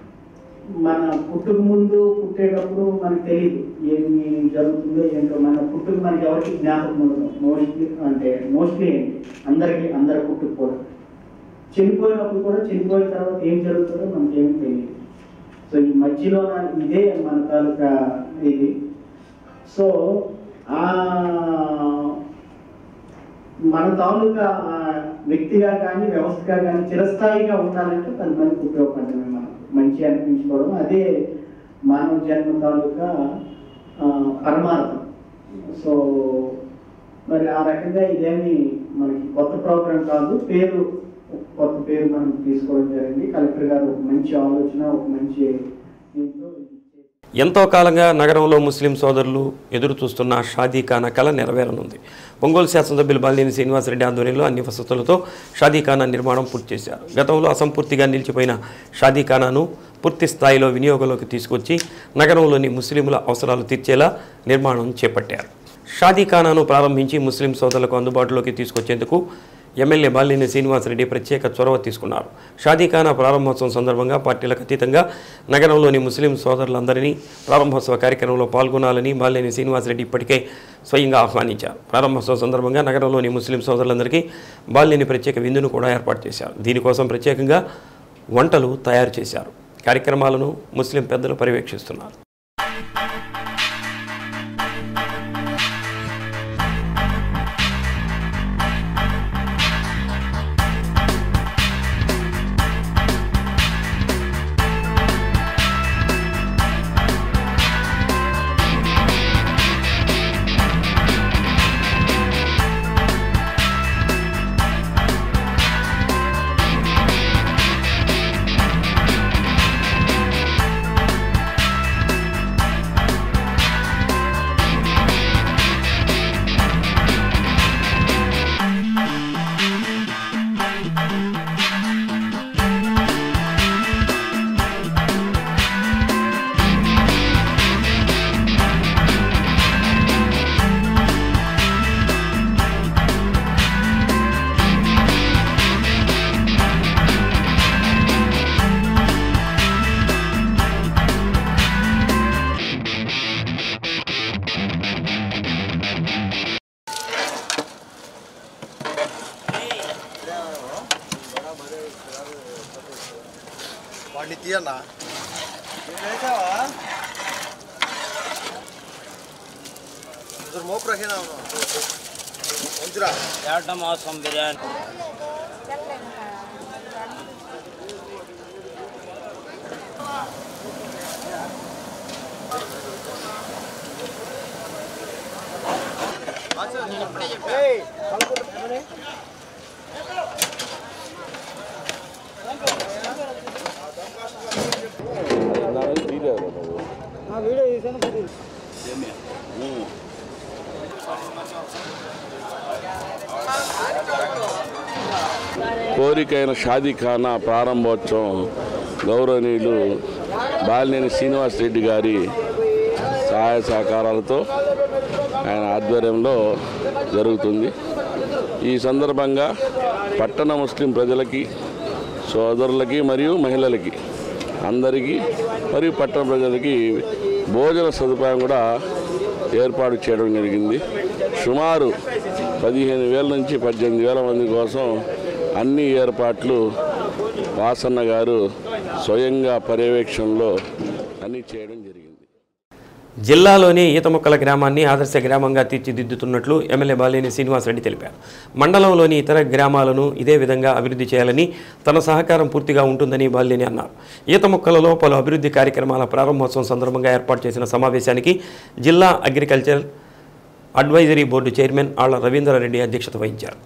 మన పుట్టుక ముందు పుట్టేటప్పుడు మనకు తెలియదు ఏమి జరుగుతుందో ఏంటో మన పుట్టుక మనకి ఎవరికి జ్ఞాపకం ఉండదు మోస్ట్లీ అంటే మోస్ట్లీ ఏంటి అందరికీ అందరి పుట్టుక కూడా చనిపోయినప్పుడు కూడా చనిపోయిన తర్వాత ఏం జరుగుతుందో మనకేమీ తెలియదు సో ఈ మధ్యలో నా- ఇదే మన తాలూకా ఇది సో ఆ మన తాలూకా ఆ వ్యక్తిగా కానీ వ్యవస్థగా కానీ చిరస్థాయిగా ఉండాలంటే పది మందికి ఉపయోగపడమే మనం మంచి అనిపించుకోవడం అదే మానవ జన్మ తాలూకా ఆ, పరమార్థం సో మరి ఆ రకంగా ఇదేమి మనకి కొత్త ప్రోగ్రాం కాదు పేరు ఒక కొత్త పేరు మనం తీసుకోవడం జరిగింది కలెక్టర్ గారు ఒక మంచి ఆలోచన ఒక మంచి దీంతో ఇది చేశారు. ఎంతో కాలంగా నగరంలో ముస్లిం సోదరులు ఎదురు చూస్తున్న షాదీఖానా కళ నెరవేరనుంది ఒంగోలు శాసనసభ్యులు బాలినేని శ్రీనివాసరెడ్డి ఆధ్వర్యంలో అన్ని వసతులతో షాదీఖానా నిర్మాణం పూర్తి చేశారు గతంలో అసంపూర్తిగా నిలిచిపోయిన షాదీఖానాను పూర్తి స్థాయిలో వినియోగంలోకి తీసుకొచ్చి నగరంలోని ముస్లింల అవసరాలు తీర్చేలా నిర్మాణం చేపట్టారు షాదీఖానాను ప్రారంభించి ముస్లిం సోదరులకు అందుబాటులోకి తీసుకొచ్చేందుకు ఎమ్మెల్యే బాలినేని శ్రీనివాసరెడ్డి ప్రత్యేక చొరవ తీసుకున్నారు షాదీఖానా ప్రారంభోత్సవం సందర్భంగా పార్టీలకు అతీతంగా నగరంలోని ముస్లిం సోదరులందరినీ ప్రారంభోత్సవ కార్యక్రమంలో పాల్గొనాలని బాలినేని శ్రీనివాసరెడ్డి ఇప్పటికే స్వయంగా ఆహ్వానించారు ప్రారంభోత్సవం సందర్భంగా నగరంలోని ముస్లిం సోదరులందరికీ బాలినేని ప్రత్యేక విందును కూడా ఏర్పాటు చేశారు దీనికోసం ప్రత్యేకంగా వంటలు తయారు చేశారు కార్యక్రమాలను ముస్లిం పెద్దలు పర్యవేక్షిస్తున్నారు వాడిని తీయన్నా ఇద్దరు మోపు రహేనా ఉంచురా కోరికైన షాదీఖానా ప్రారంభోత్సవం గౌరవనీయులు బాలినేని శ్రీనివాస్ రెడ్డి గారి సహాయ సహకారాలతో ఆయన ఆధ్వర్యంలో జరుగుతుంది ఈ సందర్భంగా పట్టణ ముస్లిం ప్రజలకి సోదరులకి మరియు మహిళలకి అందరికీ మరియు పట్టణ ప్రజలకి భోజన సదుపాయం కూడా ఏర్పాటు చేయడం జరిగింది సుమారు పదిహేను వేల నుంచి పద్దెనిమిది వేల మంది కోసం అన్ని ఏర్పాట్లు వాసన్న గారు స్వయంగా పర్యవేక్షణలో అన్నీ చేయడం జరిగింది జిల్లాలోని ఈతముక్కల గ్రామాన్ని ఆదర్శ గ్రామంగా తీర్చిదిద్దుతున్నట్లు ఎమ్మెల్యే బాలినేని శ్రీనివాసరెడ్డి తెలిపారు మండలంలోని ఇతర గ్రామాలను ఇదే విధంగా అభివృద్ధి చేయాలని తన సహకారం పూర్తిగా ఉంటుందని బాలినేని అన్నారు ఈతముక్కలలో పలు అభివృద్ధి కార్యక్రమాల ప్రారంభోత్సవం సందర్భంగా ఏర్పాటు చేసిన సమావేశానికి జిల్లా agriculture advisory board chairman Alla Ravindrareddy అధ్యక్షత వహించారు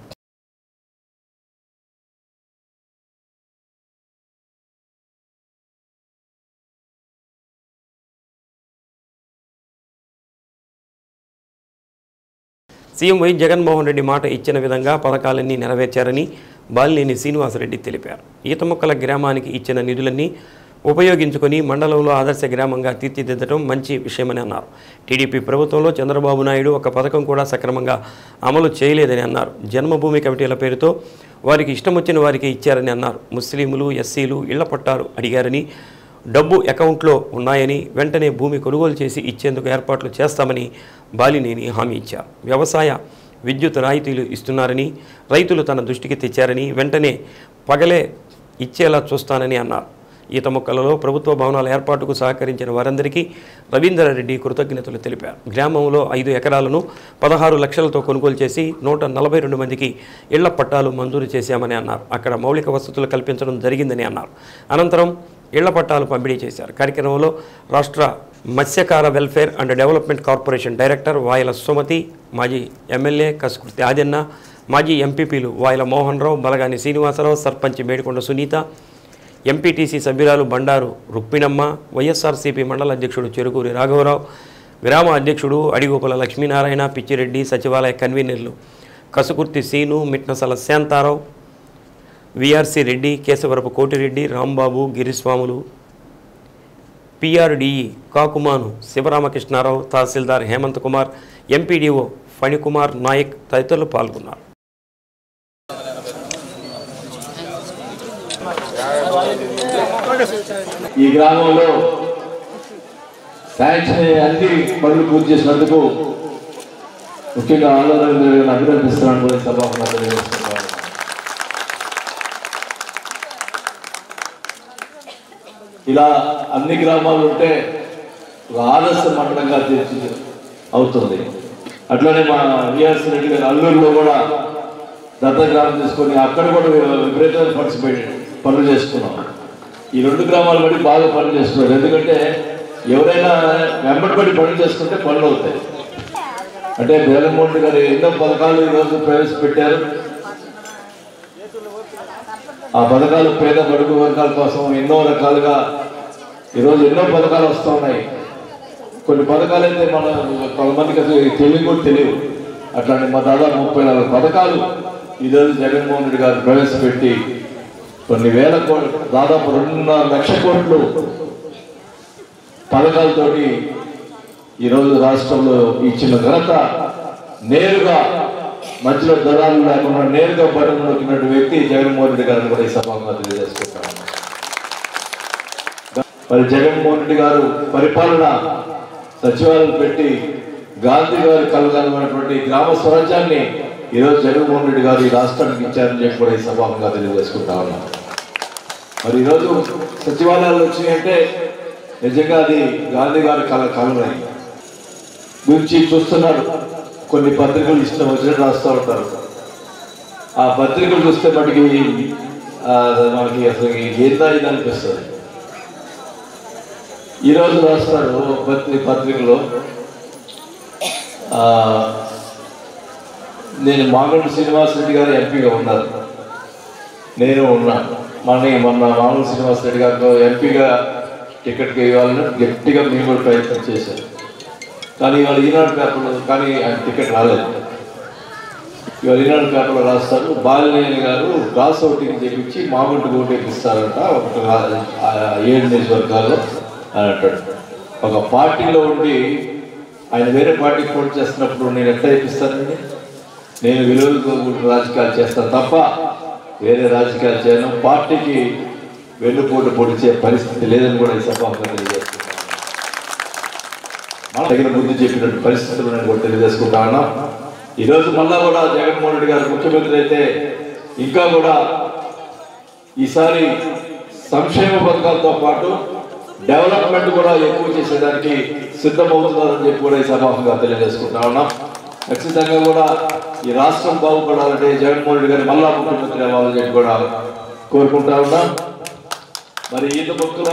సీఎం వై జగన్మోహన్ రెడ్డి మాట ఇచ్చిన విధంగా పథకాలన్నీ నెరవేర్చారని బాలినేని శ్రీనివాసరెడ్డి తెలిపారు ఈతముక్కల గ్రామానికి ఇచ్చిన నిధులన్నీ ఉపయోగించుకొని మండలంలో ఆదర్శ గ్రామంగా తీర్చిదిద్దడం మంచి విషయమని అన్నారు టీడీపీ ప్రభుత్వంలో చంద్రబాబు నాయుడు ఒక పథకం కూడా సక్రమంగా అమలు చేయలేదని అన్నారు జన్మభూమి కమిటీల పేరుతో వారికి ఇష్టం వచ్చిన వారికి ఇచ్చారని అన్నారు ముస్లింలు ఎస్సీలు ఇళ్ల పట్టాలు అడిగారని డబ్బు అకౌంట్లో ఉన్నాయని వెంటనే భూమి కొనుగోలు చేసి ఇచ్చేందుకు ఏర్పాట్లు చేస్తామని బాలినేని హామీ ఇచ్చారు వ్యవసాయ విద్యుత్ రాయితీలు ఇస్తున్నారని రైతులు తన దృష్టికి తెచ్చారని వెంటనే పగలే ఇచ్చేలా చూస్తానని అన్నారు ఈత మొక్కలలో ప్రభుత్వ భవనాల ఏర్పాటుకు సహకరించిన వారందరికీ రవీందర్రెడ్డి కృతజ్ఞతలు తెలిపారు గ్రామంలో ఐదు ఎకరాలను పదహారు లక్షలతో కొనుగోలు చేసి నూట నలభై రెండు మందికి ఇళ్ల పట్టాలు మంజూరు చేశామని అన్నారు అక్కడ మౌలిక వసతులు కల్పించడం జరిగిందని అన్నారు అనంతరం ఇళ్ల పట్టాలు పంపిణీ చేశారు కార్యక్రమంలో రాష్ట్ర మత్స్యకార welfare and development corporation director Vayala Sumathi మాజీ ఎమ్మెల్యే కసుకృతి ఆదిన్న మాజీ ఎంపీపీలు వాయల మోహన్ రావు బలగాని శ్రీనివాసరావు సర్పంచ్ మేడికొండ సునీత ఎంపీటీసీ సభ్యురాలు బండారు రుక్మిణమ్మ వైఎస్ఆర్సీపీ మండల అధ్యక్షుడు చెరుకూరి రాఘవరావు గ్రామ అధ్యక్షుడు అడిగోపుల లక్ష్మీనారాయణ పిచ్చిరెడ్డి సచివాలయ కన్వీనర్లు కసుకుర్తి సీను మిట్నసల శాంతారావు విఆర్సి రెడ్డి కేశవరపు కోటిరెడ్డి రాంబాబు గిరిస్వాములు పిఆర్డిఈ కాకుమాను శివరామకృష్ణారావు తహసీల్దార్ హేమంత్ కుమార్ ఎంపీడీఓ ఫణికుమార్ నాయక్ తదితరులు పాల్గొన్నారు ఈ గ్రామంలో శాంక్షన్ అయ్యే అన్ని పనులు పూర్తి చేసినందుకు ముఖ్యంగా ఆందోళన అభినందిస్తున్నాను కూడా ఈ సభాముఖంగా తెలియజేస్తున్నాను ఇలా అన్ని గ్రామాలు ఉంటే ఒక ఆదర్శ మండలంగా తీర్చి అవుతుంది అట్లనే మా విఆర్సీ రెడ్డి గారు అల్లూరులో కూడా దత్త గ్రామం తీసుకొని అక్కడ కూడా విపరీతమైన ఫండ్స్ పెట్టి పనులు చేసుకున్నాం ఈ రెండు గ్రామాలు బట్టి బాగా పనులు చేస్తున్నారు ఎందుకంటే ఎవరైనా వెంబడిపడి పనులు చేసుకుంటే పనులు అవుతాయి అంటే జగన్మోహన్ రెడ్డి గారు ఎన్నో పథకాలు ఈరోజు ప్రవేశపెట్టారు ఆ పథకాలు పేద బడుగు వర్గాల కోసం ఎన్నో రకాలుగా ఈరోజు ఎన్నో పథకాలు వస్తూ ఉన్నాయి కొన్ని పథకాలు అయితే మన కొంతమందికి అసలు తెలివి కూడా తెలియదు అట్లాంటి మా దాదాపు ముప్పై నాలుగు పథకాలు ఈరోజు జగన్మోహన్ రెడ్డి గారు ప్రవేశపెట్టి కొన్ని వేల కోట్లు దాదాపు రెండున్నర లక్ష కోట్లు పథకాలతోటి ఈరోజు రాష్ట్రంలో ఇచ్చిన ఘనత నేరుగా మధ్యలో దళాలు లేకుండా నేరుగా బటన్ నొక్కినట్టు వ్యక్తి జగన్మోహన్ రెడ్డి గారిని కూడా ఈ సభంగా తెలియజేసుకుంటాను మరి జగన్మోహన్ రెడ్డి గారు పరిపాలన సచివాలయం పెట్టి గాంధీ గారి కలగలమైనటువంటి గ్రామ స్వరాజ్యాన్ని ఈరోజు జగన్మోహన్ రెడ్డి గారు ఈ రాష్ట్రానికి ఇచ్చారని చెప్పి కూడా ఈ సభాముగా తెలియజేసుకుంటా ఉన్నాం మరి ఈరోజు సచివాలయాలు వచ్చినాయంటే నిజంగా అది గాంధీ గారి కళ కలనై గురించి చూస్తున్నారు కొన్ని పత్రికలు ఇష్టం వచ్చినట్టు రాస్తూ ఉంటారు ఆ పత్రికలు చూస్తే మనకి ఆ, మనకి అసలు ఏందా ఇది అనిపిస్తుంది ఈరోజు రాస్తారు ఒక పత్రి పత్రికలో ఆ, నేను మాగంటి శ్రీనివాసరెడ్డి గారు ఎంపీగా ఉన్నారు నేను ఉన్నాను మన మొన్న మామూలు శ్రీనివాసరెడ్డి గారితో ఎంపీగా టికెట్కి ఇవ్వాలని గట్టిగా మేము కూడా ప్రయత్నం చేశారు కానీ ఇవాళ ఈనాడు పేపర్లో కానీ ఆయన టికెట్ రాలేదు ఇవాళ ఈనాడు పేపర్లో రాస్తారు బాలినేని గారు క్రాస్ ఓటింగ్ చేపించి మామూలు ఓటింగ్ ఇస్తారంట ఒక రా- ఆ ఏడు నియోజకవర్గాల్లో అని అంటాడు ఒక పార్టీలో ఉండి ఆయన వేరే పార్టీకి పోటీ చేస్తున్నప్పుడు నేను ఎట్లా ఇప్పిస్తానండి నేను విలువలతో కూడిన రాజకీయాలు చేస్తాను తప్ప వేరే రాజకీయాలు చేయను పార్టీకి వెన్నుపోటు పొడిచే పరిస్థితి లేదని కూడా ఈ సభాగా తెలియజేస్తున్నాను మన దగ్గర ముందు చెప్పినట్టు పరిస్థితులు నేను కూడా తెలియజేసుకుంటా ఉన్నాం ఈరోజు మళ్ళా కూడా జగన్మోహన్ రెడ్డి గారు ముఖ్యమంత్రి అయితే ఇంకా కూడా ఈసారి సంక్షేమ పథకాలతో పాటు డెవలప్మెంట్ కూడా ఎక్కువ చేసేదానికి సిద్ధమవుతున్నారని చెప్పి కూడా ఈ సభాముగా తెలియజేసుకుంటా ఉన్నాం ఖచ్చితంగా కూడా ఈ రాష్ట్రం బాగుపడాలంటే జగన్మోహన్ రెడ్డి గారు మళ్ళా ముఖ్యమంత్రి అవ్వాలని చెప్పి కూడా కోరుకుంటా ఉన్నాం మరి ఈత భక్తుల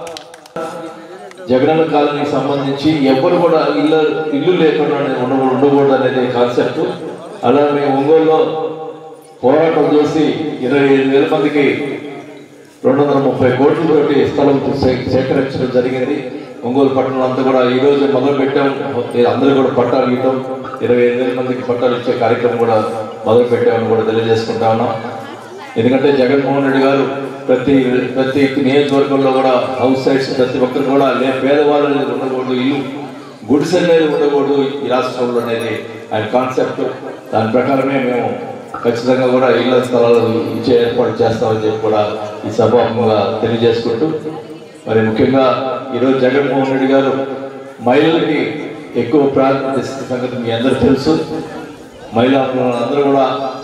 జగనన్న కాలనీకి సంబంధించి ఎవరు కూడా ఇల్లు ఇల్లు లేకుండా ఉండకూడదు ఉండకూడదు అనేది కాన్సెప్ట్ అలా మేము ఒంగోలులో పోరాటం చేసి ఇరవై ఐదు వేల మందికి రెండు వందల ముప్పై కోట్లతోటి స్థలం సే- సేకరించడం జరిగింది ఒంగోలు పట్టణంలో అంతా కూడా ఈ రోజు మొదలు పెట్టాం అందరూ కూడా పట్టాలు ఇవ్వడం ఇరవై ఐదు వేల మందికి పట్టాలు ఇచ్చే కార్యక్రమం కూడా మొదలు పెట్టామని కూడా తెలియజేసుకుంటా ఉన్నాం ఎందుకంటే జగన్మోహన్ రెడ్డి గారు ప్రతి ప్రతి నియోజకవర్గంలో కూడా హౌస్ సైట్స్ ప్రతి ఒక్కరు కూడా లే పేదవాళ్ళు అనేది ఉండకూడదు ఇల్లు గుడిసె అనేది ఉండకూడదు ఈ రాష్ట్రంలో అనేది ఆయన కాన్సెప్ట్ దాని ప్రకారమే మేము ఖచ్చితంగా కూడా ఇళ్ల స్థలాలు ఇచ్చే ఏర్పాటు చేస్తామని చెప్పి కూడా ఈ సభాముగా తెలియజేసుకుంటూ మరి ముఖ్యంగా ఈరోజు జగన్మోహన్ రెడ్డి గారు మహిళలకి ఎక్కువ ప్రాధాన్యత ఇస్తున్న సంగతి మీ అందరూ తెలుసు మహిళా అందరూ కూడా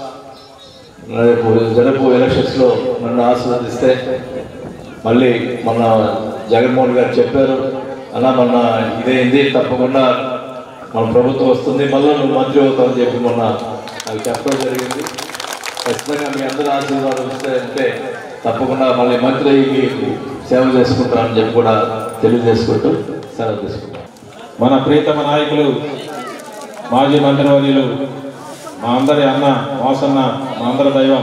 రేపు జరపు ఎలక్షన్స్ లో నన్ను ఆశీర్వదిస్తే మళ్ళీ మన జగన్మోహన్ గారు చెప్పారు అలా మొన్న ఇదేంది తప్పకుండా మన ప్రభుత్వం వస్తుంది మళ్ళీ నువ్వు మంత్రి అవుతావని చెప్పి మొన్న నాకు చెప్పడం జరిగింది ఖచ్చితంగా మీ అందరూ ఆశీర్వాదం ఇస్తే అంటే తప్పకుండా మళ్ళీ మంత్రి అయ్యి మీకు సేవ చేసుకుంటానని చెప్పి కూడా తెలియజేసుకుంటూ సెలవు తీసుకుంటాం మన ప్రీతమ నాయకులు మాజీ మంత్రివర్యులు మా అందరి అన్న వాసన్న మా అందరి దైవం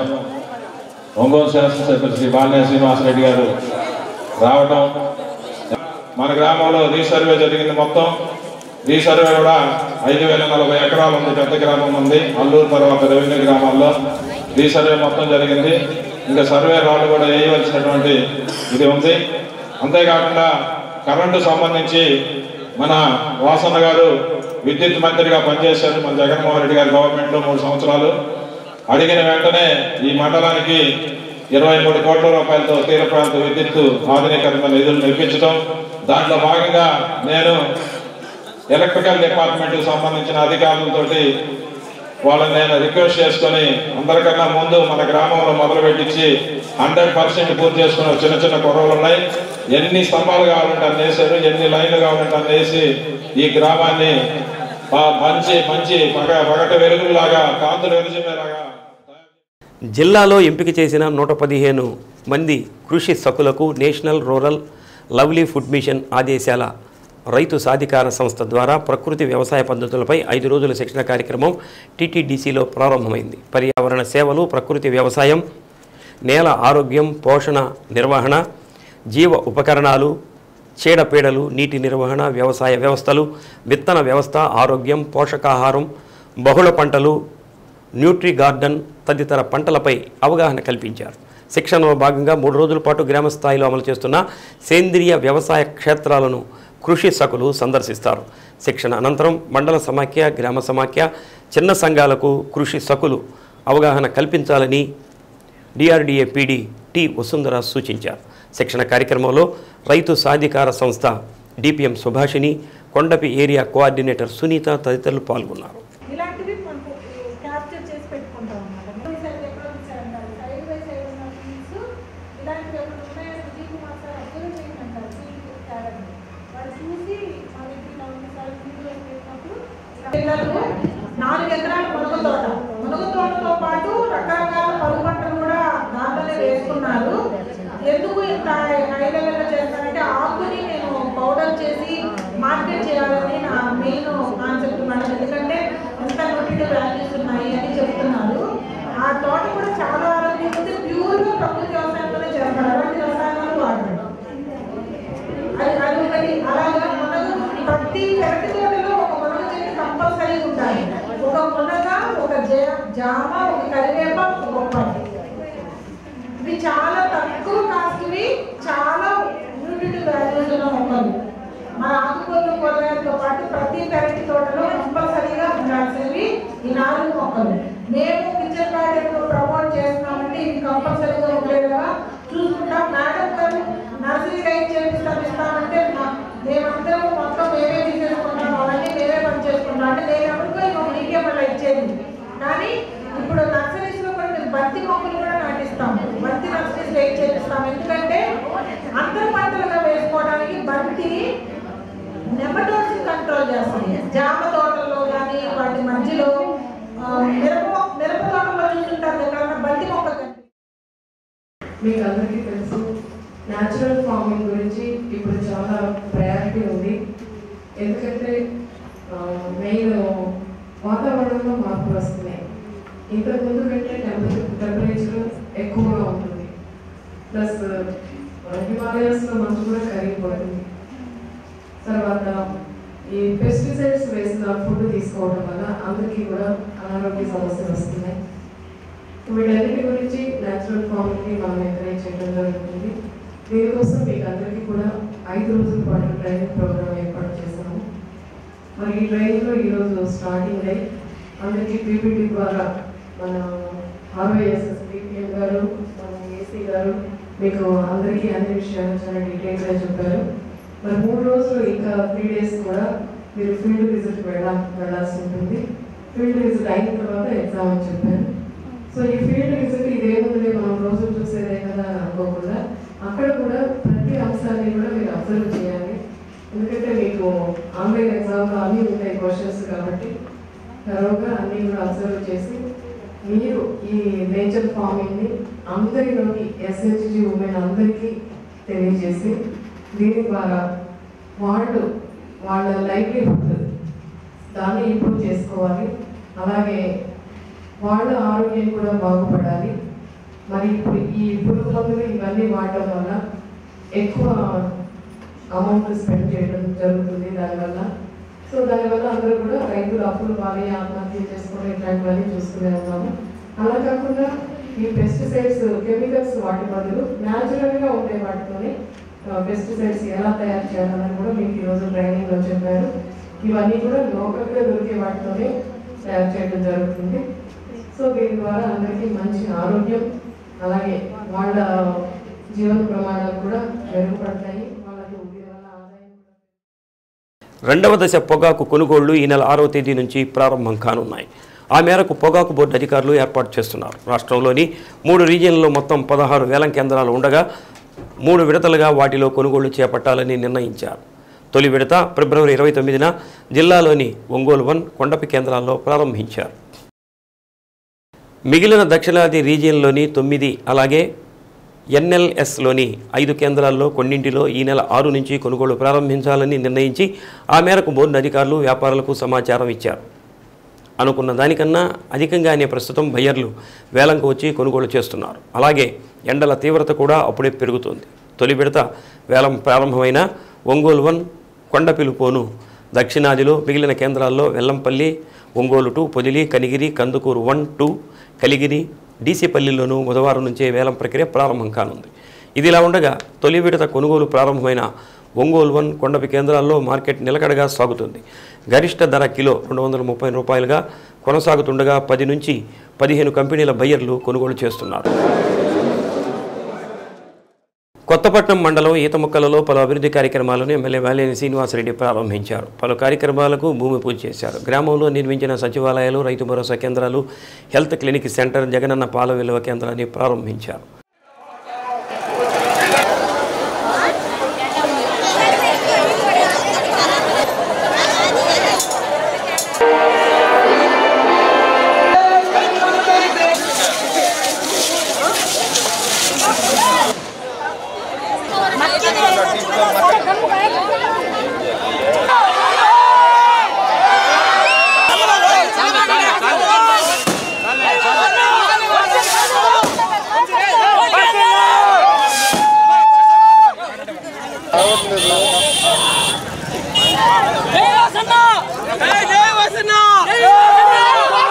ఒంగోలు శాసనసభ్యులు శ్రీ బాలినేని శ్రీనివాసరెడ్డి గారు రావటం మన గ్రామంలో రీసర్వే జరిగింది మొత్తం రీసర్వే కూడా ఐదు వేల నలభై ఎకరాలు ఉంది పెద్ద గ్రామం ఉంది అల్లూరు తర్వాత రెవెన్యూ గ్రామాల్లో రీసర్వే మొత్తం జరిగింది ఇంకా సర్వే రాళ్ళు కూడా వేయవలసినటువంటి ఇది ఉంది అంతేకాకుండా కరెంటు సంబంధించి మన వాసన్న గారు విద్యుత్ మంత్రిగా పనిచేశారు మన జగన్మోహన్ రెడ్డి గారి గవర్నమెంట్లో మూడు సంవత్సరాలు అడిగిన వెంటనే ఈ మండలానికి ఇరవై మూడు కోట్ల రూపాయలతో తీర ప్రాంత విద్యుత్ ఆధునీకరణ నిధులు నిర్మించడం దాంట్లో భాగంగా నేను ఎలక్ట్రికల్ డిపార్ట్మెంట్ సంబంధించిన అధికారులతోటి వాళ్ళని నేను రిక్వెస్ట్ చేసుకొని అందరికన్నా ముందు మన గ్రామంలో మొదలు పెట్టించి హండ్రెడ్ పర్సెంట్ పూర్తి చేసుకున్న చిన్న చిన్న కొరవలు ఉన్నాయి ఎన్ని స్తంభాలు కావాలంటే అన్ని వేశారు ఎన్ని లైన్లు కావాలంటే అన్ని వేసి ఈ గ్రామాన్ని ఆ మంచి మంచి పగ పగట వెలుగులాగా కాంతులు వెలుగులాగా జిల్లాలో ఎంపిక చేసిన నూట పదిహేను మంది కృషి సకులకు national rural livelihood mission ఆదేశాల రైతు సాధికార సంస్థ ద్వారా ప్రకృతి వ్యవసాయ పద్ధతులపై ఐదు రోజుల శిక్షణ కార్యక్రమం టీటీడీసీలో ప్రారంభమైంది పర్యావరణ సేవలు ప్రకృతి వ్యవసాయం నేల ఆరోగ్యం పోషణ నిర్వహణ జీవ ఉపకరణాలు చీడపీడలు నీటి నిర్వహణ వ్యవసాయ వ్యవస్థలు విత్తన వ్యవస్థ ఆరోగ్యం పోషకాహారం బహుళ పంటలు న్యూట్రీ గార్డెన్ తదితర పంటలపై అవగాహన కల్పించారు శిక్షణలో భాగంగా మూడు రోజుల పాటు గ్రామ స్థాయిలో అమలు చేస్తున్న సేంద్రియ వ్యవసాయ క్షేత్రాలను కృషి సకులు సందర్శిస్తారు శిక్షణ అనంతరం మండల సమాఖ్య గ్రామ సమాఖ్య చిన్న సంఘాలకు కృషి సకులు అవగాహన కల్పించాలని డిఆర్డీఏ పీడీ టి వసుంధర సూచించారు శిక్షణ కార్యక్రమంలో రైతు సాధికార సంస్థ DPM Subhashini Kondapi area coordinator Sunitha తదితరులు పాల్గొన్నారు ఇలాంటివి మనకు క్యాప్చర్ చేసి పెట్టుకుంటాం అన్నమాట రీసెర్చ్ ఎక్కడ ఉంచారంటారు సైడ్ బై సైడ్ ఉన్న ఫీల్డ్స్ ఇలాంటివి ఎక్కడ ఉన్నాయని విజయ్ కుమార్ సార్ అబ్జర్వ్ చేయమంటారు ఫీల్డ్ క్యాడర్ని వాళ్ళు చూసి మా దగ్గర ఉన్న సార్ ఫీల్డ్లో పెట్టినప్పుడు పిల్లలు నాలుగు ఎకరాల మునగ తోట మునగ తోటతో పాటు రకరకాల పలు పంటలు కూడా దాంట్లోనే వేసుకున్నారు ఎందుకు ఇంత హై లెవెల్లో చేస్తానంటే ఆకుని నేను పౌడర్ చేసి మార్కెట్ చేయాలని నా మెయిన్ కాన్సెప్ట్ మేడం ఎందుకంటే ఎంత న్యూట్రిటివ్ వాల్యూస్ ఉన్నాయి అని చెప్తున్నారు ఆ తోట కూడా చాలా ఆరోగ్యం ఉంది ప్యూర్గా ప్రకృతి వ్యవసాయంలోనే చేస్తారు అలాంటి రసాయనాలు వాడరు మునగ ఒక జా- జామ ఒక కరివేప ఒక బొప్పాయి ఇవి చాలా తక్కువ కాస్ట్వి చాలా యూనిట్ వాల్యూస్ ఉన్న మొక్కలు మన ఆకుకూరలు కూరగాయలతో పాటు ప్రతి పెరటి తోటలో కంపల్సరీగా ఉండాల్సినవి ఈ నాలుగు మొక్కలు మేము కిచెన్ గార్డెన్ ప్రమోట్ చేస్తున్నామంటే ఇవి కంపల్సరీగా ఉండేలాగా చూసుకుంటాం మేడం గారు నర్సరీ రైట్ చేపిస్తాం ఇస్తామంటే మా- మేమందరం మొత్తం మేమే తీసేసుకుంటాం అవన్నీ మేమే పని చేసుకుంటాం అంటే నేను ఎవరికో ఇంకొక మీకే మళ్ళీ ఇచ్చేది కానీ ఇప్పుడు నర్సరీస్ లో కూడా మేము బంతి మొక్కలు కూడా నాటిస్తాం బంతి నర్సరీస్ రైట్ చేపిస్తాం ఎందుకంటే అంతర పంటలుగా వేసుకోవడానికి బంతి నెమటోడ్స్ కంట్రోల్ చేస్తుంది జామ తోటల్లో కానీ వాటి మధ్యలో ఆ, మిరప మొక్క- మిరప తోటలో చూస్తుంటారు ఎక్కడన్నా బంతి మొక్క కనిపి- మీకు అందరికీ తెలుసు న్యాచురల్ ఫార్మింగ్ గురించి ఇప్పుడు చాలా ప్రయారిటీ ఉంది ఎందుకంటే మెయిన్ వాతావరణంలో మార్పులు వస్తున్నాయి ఇంతకు ముందు కంటే టెంపరేచర్ టెంపరేచర్ ఎక్కువగా ఉంటుంది ప్లస్ హిమాలయాస్లో మంచు కూడా కరిగిపోతుంది తర్వాత ఈ పెస్టిసైడ్స్ వేసిన ఫుడ్ తీసుకోవడం వల్ల అందరికీ కూడా అనారోగ్య సమస్యలు వస్తున్నాయి వీటన్నిటి గురించి న్యాచురల్ ఫార్మింగ్ని మనం ఎంకరేజ్ చేయడం జరుగుతుంది దీనికోసం మీకు అందరికీ కూడా ఐదు రోజుల పాటు ట్రైనింగ్ ప్రోగ్రామ్ ఏర్పాటు చేశాము మరి ఈ ట్రైనింగ్లో ఈరోజు స్టార్టింగ్ అయ్యి అందరికీ పీపీటీ ద్వారా మన ఆర్వైఎస్ఎస్ పీపీఎం గారు మన ఏసీ గారు మీకు అందరికీ అన్ని విషయాలు చాలా డీటెయిల్గా చెప్పారు మరి మూడు రోజులు ఇంకా త్రీ డేస్ కూడా మీరు ఫీల్డ్ విజిట్ వెళ్ళ వెళ్ళాల్సి ఉంటుంది ఫీల్డ్ విజిట్ అయిన తర్వాత ఎగ్జామ్ అని చెప్పారు సో ఈ ఫీల్డ్ విజిట్ ఇదేముంది మనం రోజు చూసేదే కదా అని అనుకోకుండా అక్కడ కూడా ప్రతి అంశాన్ని కూడా మీరు అబ్జర్వ్ చేయాలి ఎందుకంటే మీకు ఆన్లైన్ ఎగ్జామ్లో అన్నీ ఉంటాయి క్వశ్చన్స్ కాబట్టి తరువుగా అన్నీ కూడా అబ్జర్వ్ చేసి మీరు ఈ నేచర్ ఫార్మింగ్ని అందరిలోకి ఎస్హెచ్జి ఉమెన్ అందరికీ తెలియజేసి దీని ద్వారా వాళ్ళు వాళ్ళ లైవ్లీహుడ్ దాన్ని ఇంప్రూవ్ చేసుకోవాలి అలాగే వాళ్ళ ఆరోగ్యం కూడా బాగుపడాలి మరి ఇప్పుడు ఈ పురుగు మందులు ఇవన్నీ వాడటం వల్ల ఎక్కువ అమౌంట్ స్పెండ్ చేయడం జరుగుతుంది దానివల్ల సో దానివల్ల అందరూ కూడా రైతులు అప్పులు బాగా ఆత్మహత్య చేసుకోవడం ఇట్లాంటివన్నీ చూస్తూనే ఉన్నాము అలా కాకుండా ఈ పెస్టిసైడ్స్ కెమికల్స్ వాటి బదులు న్యాచురల్గా ఉండే వాటితోనే పెస్టిసైడ్స్ ఎలా తయారు చేయాలని కూడా మీకు ఈరోజు ట్రైనింగ్లో చెప్పారు ఇవన్నీ కూడా లోకల్గా దొరికే వాటితోనే తయారు చేయడం జరుగుతుంది సో దీని ద్వారా అందరికీ మంచి ఆరోగ్యం అలాగే వాళ్ళ జీవన ప్రమాణాలు కూడా మెరుగుపడతాయి వాళ్ళకి దీని వల్ల ఆదాయం రెండవ దశ పొగాకు కొనుగోళ్లు ఈ నెల ఆరవ తేదీ నుంచి ప్రారంభం కానున్నాయి ఆ మేరకు పొగాకు బోర్డు అధికారులు ఏర్పాటు చేస్తున్నారు రాష్ట్రంలోని మూడు రీజియన్లలో మొత్తం పదహారు వేలం కేంద్రాలు ఉండగా మూడు విడతలుగా వాటిలో కొనుగోళ్లు చేపట్టాలని నిర్ణయించారు తొలి విడత ఫిబ్రవరి ఇరవై తొమ్మిదిన జిల్లాలోని ఒంగోలు వన్ కొండపి కేంద్రాల్లో ప్రారంభించారు మిగిలిన దక్షిణాది రీజియన్లోని తొమ్మిది అలాగే ఎన్ఎల్ఎస్లోని ఐదు కేంద్రాల్లో కొన్నింటిలో ఈ నెల ఆరు నుంచి కొనుగోలు ప్రారంభించాలని నిర్ణయించి ఆ మేరకు బోర్డు అధికారులు వ్యాపారులకు సమాచారం ఇచ్చారు అనుకున్న దానికన్నా అధికంగానే ప్రస్తుతం బయ్యర్లు వేలంకు వచ్చి కొనుగోలు చేస్తున్నారు అలాగే ఎండల తీవ్రత కూడా అప్పుడే పెరుగుతుంది తొలి విడత వేలం ప్రారంభమైన ఒంగోలు వన్ కొండపిలుపోను దక్షిణాదిలో మిగిలిన కేంద్రాల్లో Vellampalli Ongole two Podili Kanigiri Kandukur one two Kaligiri డీసీపల్లిలోనూ బుధవారం నుంచే వేలం ప్రక్రియ ప్రారంభం కానుంది ఇదిలా ఉండగా తొలి విడత కొనుగోలు ప్రారంభమైన ఒంగోలు వన్ కొండపి కేంద్రాల్లో మార్కెట్ నిలకడగా సాగుతుంది గరిష్ట ధర కిలో రెండు వందల ముప్పై రూపాయలుగా కొనసాగుతుండగా పది నుంచి పదిహేను కంపెనీల బయ్యర్లు కొనుగోలు చేస్తున్నారు కొత్తపట్నం మండలం ఈతముక్కలలో పలు అభివృద్ధి కార్యక్రమాలను ఎమ్మెల్యే వేలేని శ్రీనివాసరెడ్డి ప్రారంభించారు పలు కార్యక్రమాలకు భూమి పూజ చేశారు గ్రామంలో నిర్మించిన సచివాలయాలు రైతు భరోసా కేంద్రాలు హెల్త్ క్లినిక్ సెంటర్ జగనన్న పాల విలువ కేంద్రాన్ని ప్రారంభించారు జై వసన్న జై జై వసన్న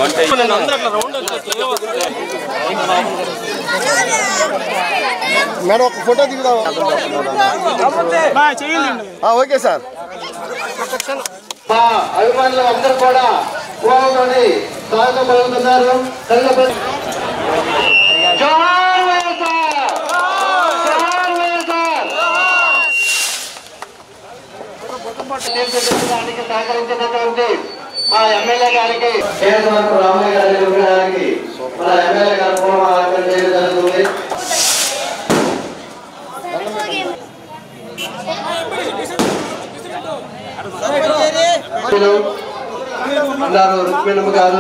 మేడం ఒక ఫోటో దిగుదాం ఓకే సార్ మా అభిమానులు అందరూ కూడా గోవాలోని స్వాగతం పలుకుతున్నారు కళ్ళ జోహార్ వైఎస్ఆర్ జోహార్ వైఎస్ఆర్ తీర్చిదిద్దడానికి సహకరించినటువంటి మా ఎమ్మెల్యే గారికి కేసీఆర్ రామయ్య గారి విగ్రహానికి మన ఎమ్మెల్యే గారు పూర్వం చేయడం జరుగుతుంది ఉన్నారు రుక్మిణమ్మ గారు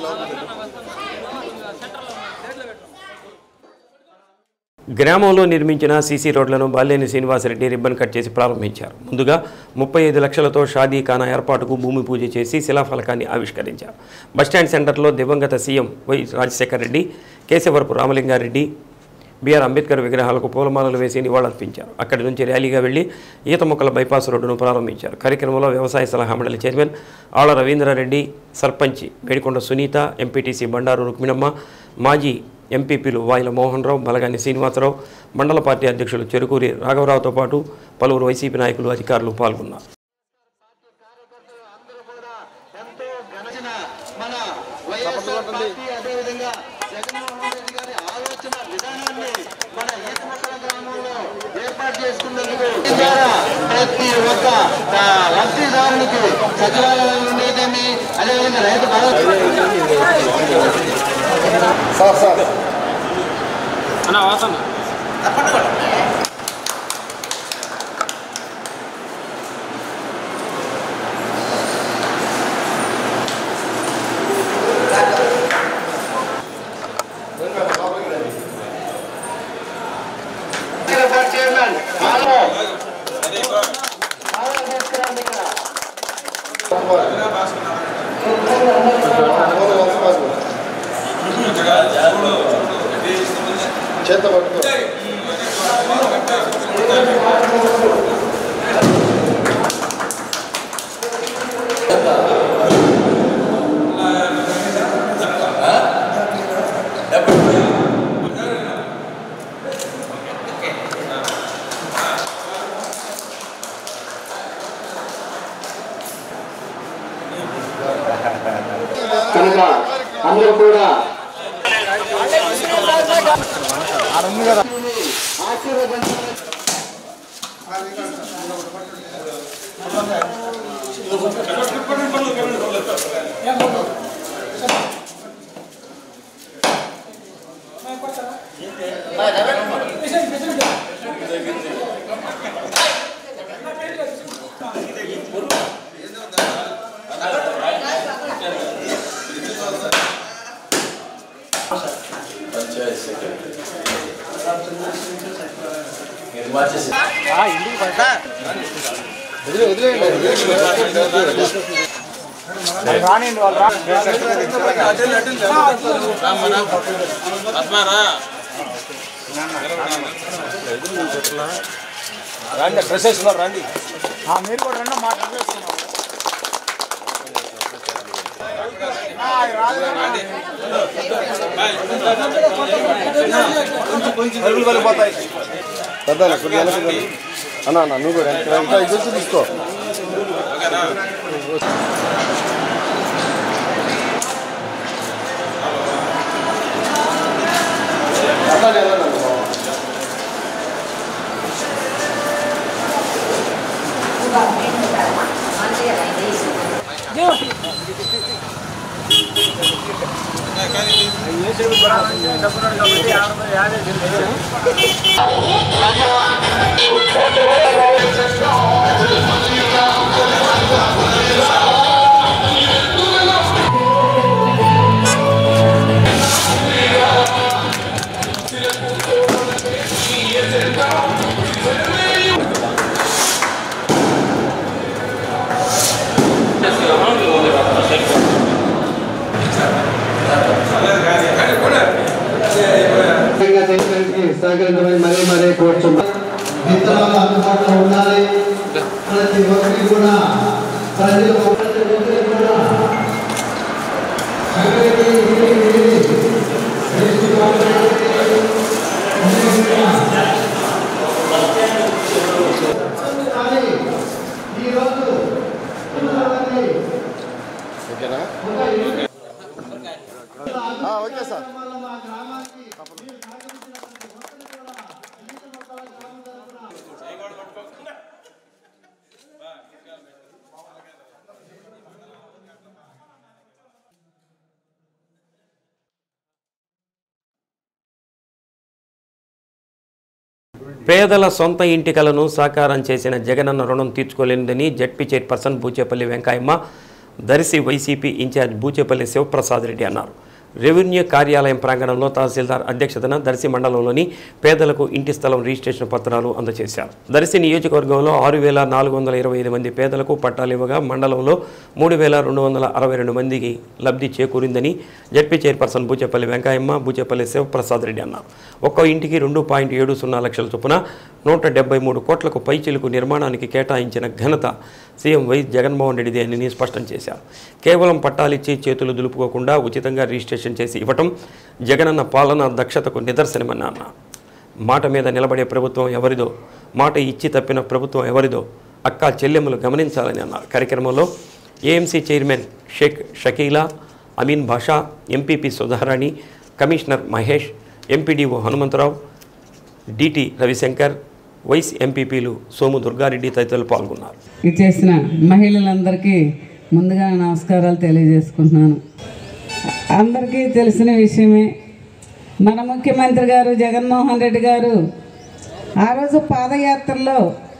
గ్రామంలో నిర్మించిన సీసీ రోడ్లను బాల్యేని శ్రీనివాసరెడ్డి రిబ్బన్ కట్ చేసి ప్రారంభించారు ముందుగా ముప్పై ఐదు లక్షలతో షాదీ ఖానా ఏర్పాటుకు భూమి పూజ చేసి శిలాఫలకాన్ని ఆవిష్కరించారు బస్టాండ్ సెంటర్లో దివంగత CM Y Rajasekhara Reddy Kesavarapu Ramalingareddy BR Ambedkar విగ్రహాలకు పూలమాలలు వేసి నివాళులర్పించారు అక్కడి నుంచి ర్యాలీగా వెళ్లి ఈత మొక్కల బైపాస్ రోడ్డును ప్రారంభించారు కార్యక్రమంలో వ్యవసాయ సలహా మండలి చైర్మన్ ఆళ్ల రవీంద్రారెడ్డి సర్పంచ్ మేడికొండ సునీత ఎంపీటీసీ బండారు రుక్మిణమ్మ మాజీ ఎంపీపీలు వాయిల మోహన్ రావు బలగాని శ్రీనివాసరావు మండల పార్టీ అధ్యక్షులు చెరుకూరి రాఘవరావుతో పాటు పలువురు వైసీపీ నాయకులు అధికారులు పాల్గొన్నారు మన వైఎస్ఆర్ పార్టీ అదేవిధంగా జగన్మోహన్ రెడ్డి గారి ఆలోచన విధానాన్ని మన ఈతమక్కల గ్రామంలో ఏర్పాటు చేసుకున్నందుకు దీని ద్వారా ప్రతి ఒక్క ఆ, లబ్ధిదారునికి సచివాలయం ఉండేదేమి అదేవిధంగా రైతు సార్ సార్ చైర్మన్ మాలో చేత పట్టుకో కనుక అందరూ కూడా రండి డ్రెస్ వేసుకున్నారు రండి మీరు కూడా రెండు మాట్లాడుతున్నారు పరుగులు వెళ్ళిపోతాయి పెద్ద కొద్దిగా వెనక్కి వెళ్ళు. అన్న అన్న నువ్వు కూడా వెనక్కి రా. ఇంకా ఇది వచ్చి తీసుకో సహకరించమని మరీ మరీ కోరుతున్నాం విత్తనాలు అందుబాటులో ఉండాలి ప్రతి ఒక్కరికి కూడా ప్రతి ఒక్కరికి కూడా ఓకేనా ఆ, ఓకే సార్ పేదల సొంత ఇంటి కలను సాకారం చేసిన జగనన్న రుణం తీర్చుకోలేనిదని ZP chairperson Buchepalli Venkayamma Darsi YCP in-charge Buchepalli Sivaprasad Reddy అన్నారు రెవెన్యూ కార్యాలయం ప్రాంగణంలో తహసీల్దార్ అధ్యక్షతన దర్శి మండలంలోని పేదలకు ఇంటి స్థలం రిజిస్ట్రేషన్ పత్రాలు అందజేశారు దర్శి నియోజకవర్గంలో ఆరు వేల నాలుగు వందల ఇరవై ఐదు మంది పేదలకు పట్టాలు ఇవ్వగా మండలంలో మూడు వేల రెండు వందల అరవై రెండు మందికి లబ్ధి చేకూరిందని జడ్పీ చైర్పర్సన్ బూచేపల్లి వెంకయ్యమ్మ బూచేపల్లి శివప్రసాద్ రెడ్డి అన్నారు ఒక్కో ఇంటికి రెండు పాయింట్ ఏడు సున్నా లక్షల చొప్పున నూట డెబ్బై మూడు కోట్లకు పైచిలుకు నిర్మాణానికి కేటాయించిన ఘనత సీఎం వైఎస్ జగన్మోహన్ రెడ్డిది అని స్పష్టం చేశారు కేవలం పట్టాలిచ్చి చేతులు దులుపుకోకుండా ఉచితంగా రిజిస్ట్రేషన్ చేసి ఇవ్వటం జగనన్న పాలన దక్షతకు నిదర్శనమని అన్నారు మాట మీద నిలబడే ప్రభుత్వం ఎవరిదో మాట ఇచ్చి తప్పిన ప్రభుత్వం ఎవరిదో అక్క చెల్లెమ్మలు గమనించాలని అన్నారు కార్యక్రమంలో AMC chairman Sheikh Shakeela Ameen Basha MPP Sudharani commissioner Mahesh MPDO Hanumantharao DT Ravishankar vice ఎంపీపీలు సోము దుర్గారెడ్డి తదితరులు పాల్గొన్నారు ఇచ్చేసిన మహిళలందరికీ ముందుగా నమస్కారాలు తెలియజేసుకుంటున్నాను అందరికీ తెలిసిన విషయమే మన ముఖ్యమంత్రి గారు జగన్మోహన్ రెడ్డి గారు ఆ రోజు పాదయాత్రలో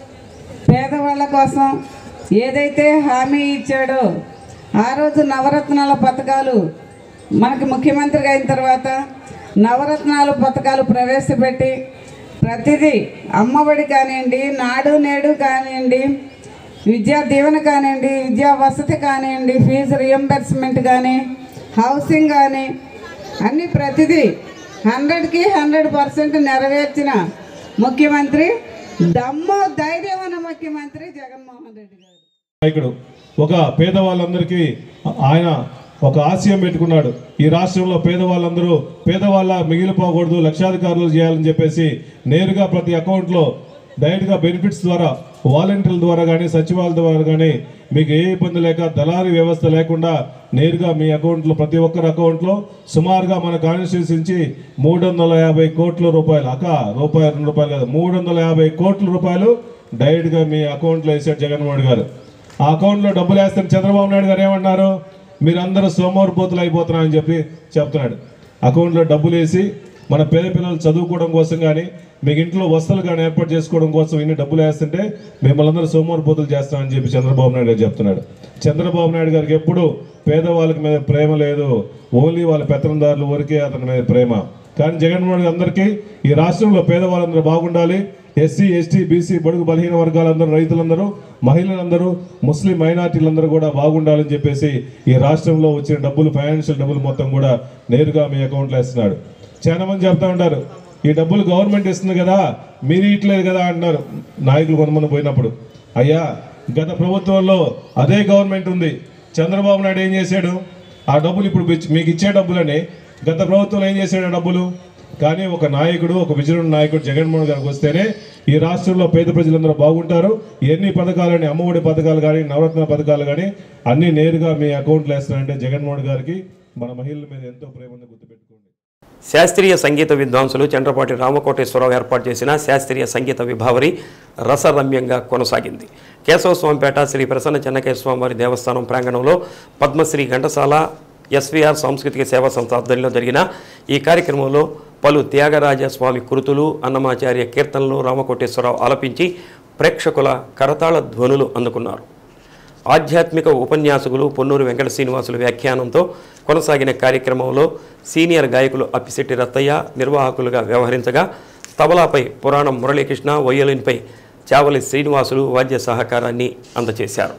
పేదవాళ్ళ కోసం ఏదైతే హామీ ఇచ్చాడో ఆ రోజు నవరత్నాల పథకాలు మనకి ముఖ్యమంత్రిగా అయిన తర్వాత నవరత్నాలు పథకాలు ప్రవేశపెట్టి ప్రతిదీ అమ్మఒడి కానివ్వండి నాడు నేడు కానివ్వండి విద్యా దీవెన కానివ్వండి విద్యా వసతి కానివ్వండి ఫీజు రియంబర్స్మెంట్ కానీ హౌసింగ్ కానీ అన్ని ప్రతిదీ హండ్రెడ్కి హండ్రెడ్ పర్సెంట్ నెరవేర్చిన ముఖ్యమంత్రి దమ్ము ధైర్యం ఉన్న ముఖ్యమంత్రి జగన్మోహన్ రెడ్డి గారు నాయకుడు ఒక పేదవాళ్ళందరికీ ఆయన ఒక ఆశయం పెట్టుకున్నాడు ఈ రాష్ట్రంలో పేదవాళ్ళందరూ పేదవాళ్ళ మిగిలిపోకూడదు లక్షాధికారులు చేయాలని చెప్పేసి నేరుగా ప్రతి అకౌంట్లో డైరెక్ట్గా బెనిఫిట్స్ ద్వారా వాలంటీర్ల ద్వారా కానీ సచివాలయం ద్వారా కానీ మీకు ఏ ఇబ్బంది లేక దళారీ వ్యవస్థ లేకుండా నేరుగా మీ అకౌంట్లో ప్రతి ఒక్కరి అకౌంట్లో సుమారుగా మన కాన్స్టిట్యూన్సీ నుంచి మూడు వందల యాభై కోట్ల రూపాయలు అక్క రూపాయలు రెండు రూపాయలు కాదు మూడు వందల యాభై కోట్ల రూపాయలు డైరెక్ట్గా మీ అకౌంట్లో వేసాడు జగన్మోహన్ గారు ఆ అకౌంట్లో డబ్బులు వేస్తే చంద్రబాబు నాయుడు గారు ఏమన్నారు మీరందరూ సోమవారపోతులు అయిపోతున్నారని చెప్పి చెప్తున్నాడు అకౌంట్లో డబ్బులు వేసి మన పేద పిల్లలు చదువుకోవడం కోసం కానీ మీకు ఇంట్లో వసతులు కానీ ఏర్పాటు చేసుకోవడం కోసం ఇన్ని డబ్బులు వేస్తుంటే మిమ్మల్ని అందరూ సోమవారపోతులు చేస్తామని చెప్పి చంద్రబాబు నాయుడు గారు చెప్తున్నాడు చంద్రబాబు నాయుడు గారికి ఎప్పుడు పేదవాళ్ళకి మీద ప్రేమ లేదు ఓన్లీ వాళ్ళ పెత్తనదారులు వరకే అతని మీద ప్రేమ కానీ జగన్మోహన్ గారు అందరికీ ఈ రాష్ట్రంలో పేదవాళ్ళందరూ బాగుండాలి ఎస్సీ ఎస్టీ బీసీ బడుగు బలహీన వర్గాలందరూ రైతులందరూ మహిళలందరూ ముస్లిం మైనార్టీలందరూ కూడా బాగుండాలని చెప్పేసి ఈ రాష్ట్రంలో వచ్చిన డబ్బులు ఫైనాన్షియల్ డబ్బులు మొత్తం కూడా నేరుగా మీ అకౌంట్లో వేస్తున్నాడు చాలా మంది చెప్తా ఉంటారు ఈ డబ్బులు గవర్నమెంట్ ఇస్తుంది కదా మీరు ఇట్లేదు కదా అంటున్నారు నాయకులు కొంతమంది పోయినప్పుడు అయ్యా గత ప్రభుత్వంలో అదే గవర్నమెంట్ ఉంది చంద్రబాబు నాయుడు ఏం చేశాడు ఆ డబ్బులు ఇప్పుడు మీకు- మీకు ఇచ్చే డబ్బులని గత ప్రభుత్వంలో ఏం చేశాడు ఆ డబ్బులు కానీ ఒక నాయకుడు ఒక విజయనుడు నాయకుడు జగన్మోహన్ గారికి వస్తేనే ఈ రాష్ట్రంలో పేద ప్రజలందరూ బాగుంటారు ఎన్ని పథకాలని అమ్మఒడి పథకాలు కానీ నవరత్న పథకాలు కానీ అన్ని నేరుగా మీ అకౌంట్లో వేస్తారంటే జగన్మోహన్ గారికి మన మహిళల మీద ఎంతో ప్రేమ ఉంది గుర్తుపెట్టుకోండి శాస్త్రీయ సంగీత విద్వాంసులు చంద్రపాటి రామకోటేశ్వరరావు ఏర్పాటు చేసిన శాస్త్రీయ సంగీత విభావరి రసరమ్యంగా కొనసాగింది కేశవస్వామిపేట శ్రీ ప్రసన్న చెన్నకేశ్వర వారి దేవస్థానం ప్రాంగణంలో పద్మశ్రీ ఘంటసాల ఎస్వీఆర్ సాంస్కృతిక సేవా సంస్థ ఆధ్వర్యంలో జరిగిన ఈ కార్యక్రమంలో పలు త్యాగరాజ స్వామి కృతులు అన్నమాచార్య కీర్తనలు రామకోటేశ్వరరావు ఆలపించి ప్రేక్షకుల కరతాళ ధ్వనులు అందుకున్నారు ఆధ్యాత్మిక ఉపన్యాసకులు పొన్నూరు వెంకట శ్రీనివాసులు వ్యాఖ్యానంతో కొనసాగిన కార్యక్రమంలో సీనియర్ గాయకులు అప్పిశెట్టి రత్తయ్య నిర్వాహకులుగా వ్యవహరించగా తబలాపై పురాణం మురళీకృష్ణ వయ్యలిన్పై చావలి శ్రీనివాసులు వాద్య సహకారాన్ని అందజేశారు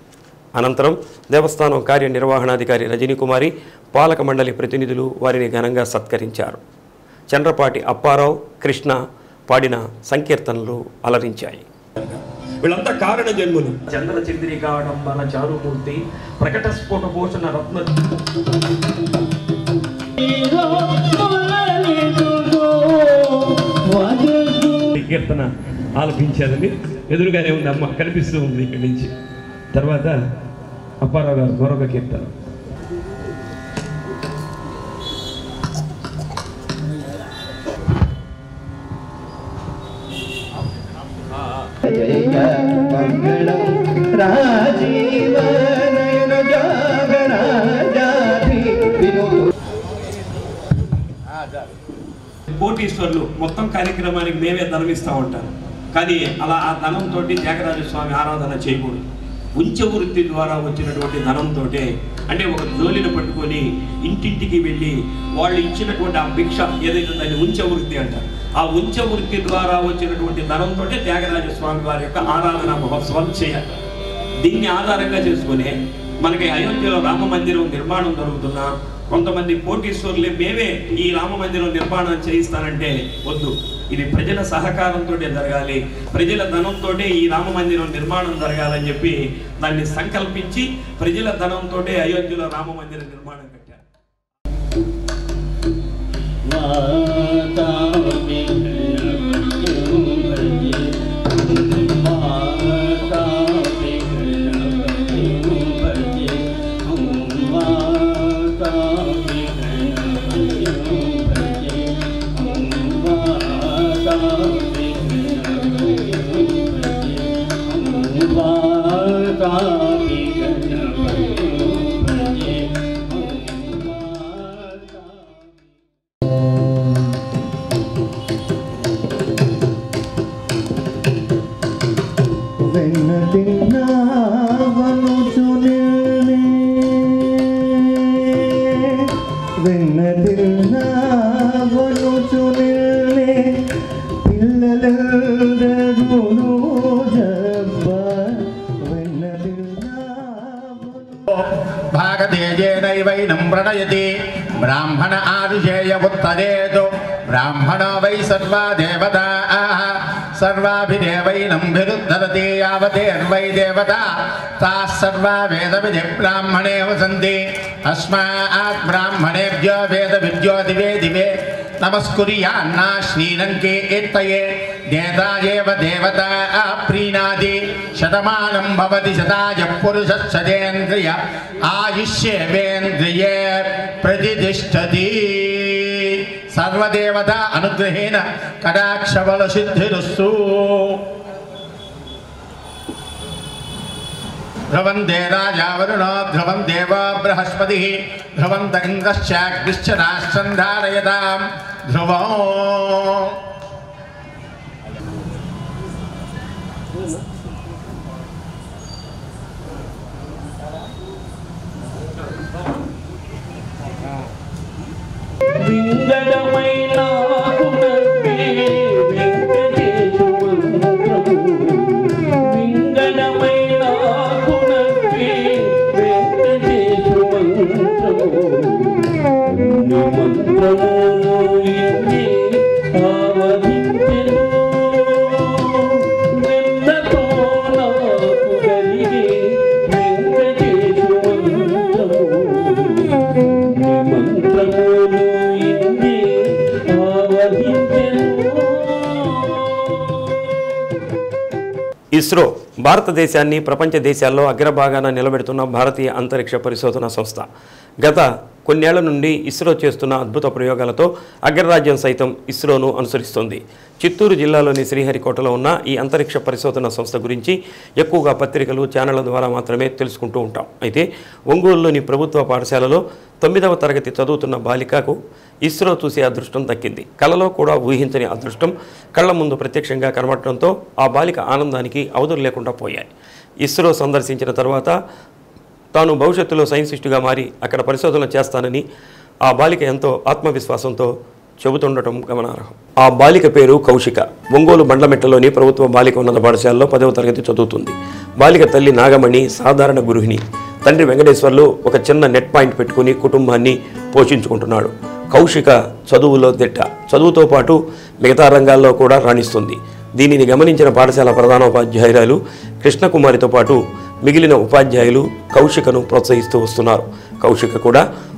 అనంతరం దేవస్థానం కార్యనిర్వహణాధికారి రజనీకుమారి పాలక మండలి ప్రతినిధులు వారిని ఘనంగా సత్కరించారు చంద్రపాటి అప్పారావు కృష్ణ పాడిన సంకీర్తనలు అలరించాయి వీళ్ళంతా కారణ జన్ములు చంద్ర చంద్రికాడంబన చారుమూర్తి ప్రకట స్ఫోట భూషణ రత్న ఈ కీర్తన ఆలపించారండి ఎదురుగానే ఉంది అమ్మ కనిపిస్తూ ఉంది ఇక్కడి నుంచి తర్వాత అప్పారావు గారు మరొక కీర్తన కోటీశ్వర్లు మొత్తం కార్యక్రమానికి మేమే ధనం ఇస్తూ ఉంటారు కానీ అలా ఆ ధనంతో త్యాగరాజ స్వామి ఆరాధన చేయకూడదు ఉంచ వృత్తి ద్వారా వచ్చినటువంటి ధనంతో అంటే ఒక జోలిని పట్టుకొని ఇంటింటికి వెళ్ళి వాళ్ళు ఇచ్చినటువంటి ఆ భిక్ష ఏదైతే దాన్ని ఉంచ వృత్తి అంటారు ఆ ఉంచ వృత్తి ద్వారా వచ్చినటువంటి ధనంతో త్యాగరాజ స్వామి వారి యొక్క ఆరాధన మహోత్సవాలు చేయాలి దీన్ని ఆధారంగా చేసుకుని మనకి అయోధ్యలో రామ మందిరం నిర్మాణం జరుగుతున్నా కొంతమంది కోటీశ్వరులే మేమే ఈ రామ మందిరం నిర్మాణం చేయిస్తానంటే వద్దు ఇది ప్రజల సహకారంతో జరగాలి ప్రజల ధనంతో ఈ రామ మందిరం నిర్మాణం జరగాలని చెప్పి దాన్ని సంకల్పించి ప్రజల ధనంతో అయోధ్యలో రామ మందిర నిర్మాణం కట్టారు వెన్న తిన్నావనుచు నిన్నే వెన్న తిన్నావనుచు నిన్నే పిల్లలెల్లరూను జబ్బ వెన్న భాగతేజేనైవైనం ప్రణయతి బ్రాహ్మణ ఆరుషేయ ఉత్తరేతు బ్రాహ్మణ వై సర్వా దేవతా సర్వాభిదేవైనం విరుద్ధరతి యావతేర్వై దేవతా తాः సర్వా వేదవిధి బ్రాహ్మణే వసంతి అస్మాత్ బ్రాహ్మణేభ్యో వేద విద్యో దివే దివే నమస్కుర్యాన్నా శ్రీలంకే ఎత్తయే దేతాయేవ దేవతా ప్రీణాది శతమానం భవతి శతాయ పురుష సదేంద్రియ ఆయుష్యేవేంద్రియే ప్రతిష్టతి సర్వదేవత అనుగ్రహేణ కటాక్షబల సిద్ధిరస్తు ధ్రువంతే రాజా వరుణో ధ్రువం దేవ బృహస్పతి ధ్రువంత ఇంద్రశ్చాగ్నిశ్చ రాష్ట్రం ధారయతాం ధ్రువో వింగడమైన గుణపే వెంకటేశు మంత్రము వింగడమైన గుణపే వెంకటేశు మంత్రము నీ మంత్రము ఇన్ని ఆవహించెను వెన్నతో నాకు కలిగి వెంకటేశు మంత్రము నీ మంత్రములు ఇన్ని ఆవహించెను ఇస్రో భారతదేశాన్ని ప్రపంచ దేశాల్లో అగ్రభాగాన నిలబెడుతున్న భారతీయ అంతరిక్ష పరిశోధన సంస్థ గత కొన్నేళ్ల నుండి ఇస్రో చేస్తున్న అద్భుత ప్రయోగాలతో అగ్రరాజ్యం సైతం ఇస్రోను అనుసరిస్తోంది చిత్తూరు జిల్లాలోని శ్రీహరికోటలో ఉన్న ఈ అంతరిక్ష పరిశోధన సంస్థ గురించి ఎక్కువగా పత్రికలు ఛానళ్ల ద్వారా మాత్రమే తెలుసుకుంటూ ఉంటాం అయితే ఒంగోలులోని ప్రభుత్వ పాఠశాలలో తొమ్మిదవ తరగతి చదువుతున్న బాలికకు ఇస్రో చూసే అదృష్టం దక్కింది కలలో కూడా ఊహించని అదృష్టం కళ్ళ ముందు ప్రత్యక్షంగా కనబడటంతో ఆ బాలిక ఆనందానికి అవధులు లేకుండా పోయాయి ఇస్రో సందర్శించిన తర్వాత తాను భవిష్యత్తులో సైన్సిస్టుగా మారి అక్కడ పరిశోధనలు చేస్తానని ఆ బాలిక ఎంతో ఆత్మవిశ్వాసంతో చెబుతుండటం గమనార్హం ఆ బాలిక పేరు కౌశిక ఒంగోలు బండ్లమెట్టలోని ప్రభుత్వ బాలిక ఉన్నత పాఠశాలలో పదవ తరగతి చదువుతుంది బాలిక తల్లి నాగమణి సాధారణ గృహిణి తండ్రి వెంకటేశ్వర్లు ఒక చిన్న నెట్ పాయింట్ పెట్టుకుని కుటుంబాన్ని పోషించుకుంటున్నాడు కౌశిక చదువులో దిట్ట చదువుతో పాటు మిగతా రంగాల్లో కూడా రాణిస్తుంది దీనిని గమనించిన పాఠశాల ప్రధానోపాధ్యాయురాలు కృష్ణకుమారితో పాటు మిగిలిన ఉపాధ్యాయులు కౌశికను ప్రోత్సహిస్తూ వస్తున్నారు కౌశిక కూడా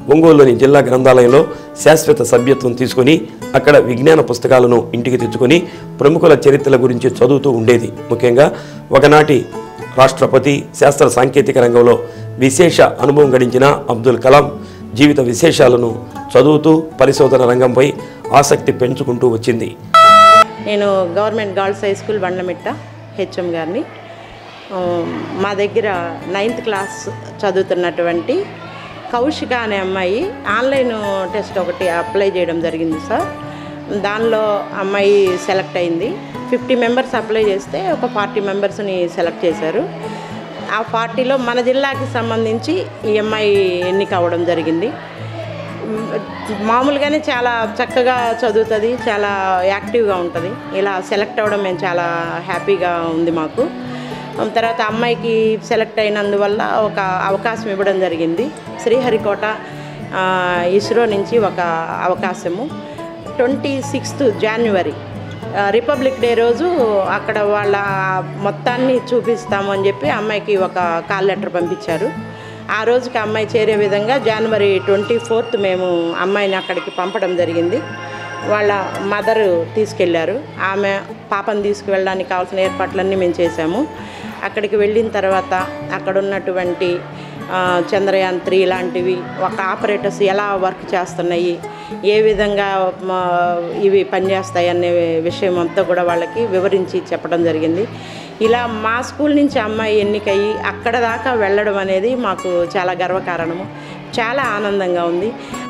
ఒంగోలులోని జిల్లా గ్రంథాలయంలో శాశ్వత సభ్యత్వం తీసుకొని అక్కడ విజ్ఞాన పుస్తకాలను ఇంటికి తెచ్చుకొని ప్రముఖుల చరిత్రల గురించి చదువుతూ ఉండేది ముఖ్యంగా ఒకనాటి రాష్ట్రపతి శాస్త్ర సాంకేతిక రంగంలో విశేష అనుభవం గడించిన అబ్దుల్ కలాం జీవిత విశేషాలను చదువుతూ పరిశోధన రంగంపై ఆసక్తి పెంచుకుంటూ వచ్చింది నేను government girls high school Bandlamitta HM గారిని ఆ, మా దగ్గర నైన్త్ క్లాస్ చదువుతున్నటువంటి కౌశిక అనే అమ్మాయి ఆన్లైన్ టెస్ట్ ఒకటి అప్లై చేయడం జరిగింది సార్ దానిలో అమ్మాయి సెలెక్ట్ అయింది ఫిఫ్టీ మెంబర్స్ అప్లై చేస్తే ఒక ఫార్టీ మెంబర్స్ని సెలెక్ట్ చేశారు ఆ పార్టీలో మన జిల్లాకి సంబంధించి ఈ అమ్మాయి ఎన్నిక అవ్వడం జరిగింది మ్, మామూలుగానే చాలా చక్కగా చదువుతుంది చాలా యాక్టివ్గా ఉంటుంది ఇలా సెలెక్ట్ అవ్వడం మేము చాలా హ్యాపీగా ఉంది మాకు ఉమ్, తర్వాత అమ్మాయికి సెలెక్ట్ అయినందువల్ల ఒక అవకాశం ఇవ్వడం జరిగింది శ్రీహరికోట ఆ, ఇస్రో నుంచి ఒక అవకాశము ట్వంటీ సిక్స్త్ జాన్యువరి ఆ, రిపబ్లిక్ డే రోజు అక్కడ వాళ్ళ మొత్తాన్ని చూపిస్తాము అని చెప్పి అమ్మాయికి ఒక కాల్ లెటర్ పంపించారు ఆ రోజుకి అమ్మాయి చేరే విధంగా జనవరి ట్వంటీ ఫోర్త్ మేము అమ్మాయిని అక్కడికి పంపడం జరిగింది వాళ్ళ మదర్ తీసుకెళ్లారు ఆమె పాపను తీసుకువెళ్ళడానికి కావాల్సిన ఏర్పాట్లన్నీ మేము చేశాము అక్కడికి వెళ్ళిన తర్వాత అక్కడ ఉన్నటువంటి ఆ, చంద్రయాన్ త్రీ లాంటివి ఒక ఆపరేటర్స్ ఎలా వర్క్ చేస్తున్నాయి ఏ విధంగా మా, ఇవి పనిచేస్తాయి అనే విషయం అంతా కూడా వాళ్ళకి వివరించి చెప్పడం జరిగింది ఇలా మా స్కూల్ నుంచి అమ్మాయి ఎన్నికయ్యి అక్కడ దాకా వెళ్ళడం అనేది మాకు చాలా గర్వకారణము చాలా ఆనందంగా ఉంది